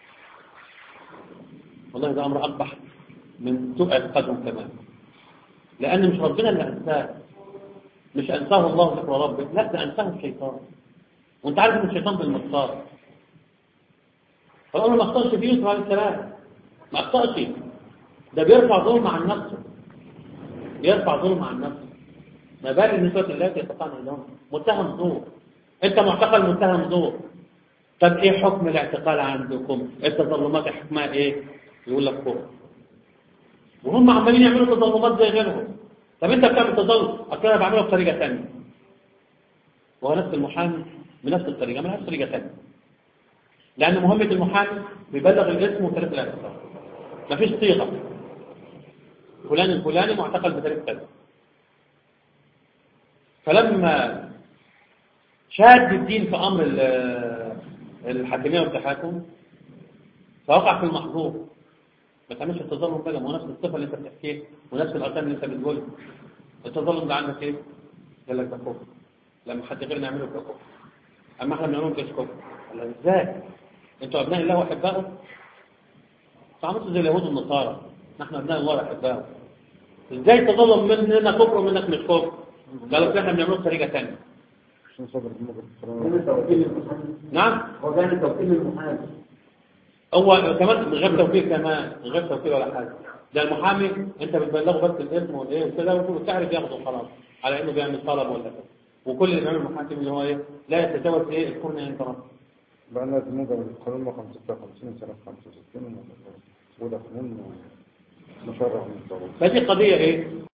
والله ده امر اقبح من سوء اعتقادهم كمان لان مش ربنا اللي انساه مش انساه الله ذكر ربه لا ده انساه الشيطان وانت عارف ان الشيطان بالمختار فالامر ما اخطاش في يوسف عليه السلام ما اخطاش ده بيرفع ظلم عن نفسه بيرفع ظلم عن نفسه ما بال النسوة التي يستطيعن لهم متهم زور انت معتقل متهم زور طب ايه حكم الاعتقال عندكم التظلمات حكمها ايه يقول لك كفر وهم عمالين يعملوا تظلمات زي غيرهم طب انت بتعمل تظلم اصل انا بعمله بطريقه ثانيه وهو نفس المحامي بنفس الطريقه ما نفس طريقه ثانيه لان مهمه المحامي بيبلغ الاسم وتاريخ الاعتقال مفيش صيغه فلان الفلاني معتقل بتاريخ كذا فلما شاد الدين في امر الحاكميه والتحاكم فوقع في المحظور ما تعملش التظلم بقى ما هو نفس الصفه اللي انت بتحكيها ونفس الارقام اللي انت بتقولها التظلم ده عندك ايه؟ قال لك ده كفر لما حد غيرنا يعمله ده كفر اما احنا بنعمله ده كفر قال لك ازاي؟ انتوا ابناء الله واحبائه فعملتوا زي اليهود والنصارى نحن ابناء الله واحبائه ازاي تظلم مننا كفر ومنك مش كفر؟ قالوا احنا بنعمله بطريقه ثانيه عشان صدر المجد نعم هو كان توكيل المحامي هو كمان من غير توفيق كمان من غير توفيق ولا حاجه ده المحامي انت بتبلغه بس الاسم والايه وكده وتعرف ياخده خلاص على انه بيعمل طلب ولا كده وكل اللي بيعمل المحاكم اللي هو ايه لا يتجاوز ايه اذكرني انت رب بقى لنا الموجب القانون 56 سنة 65 وده قانون مشرع من الضرورة فدي قضيه ايه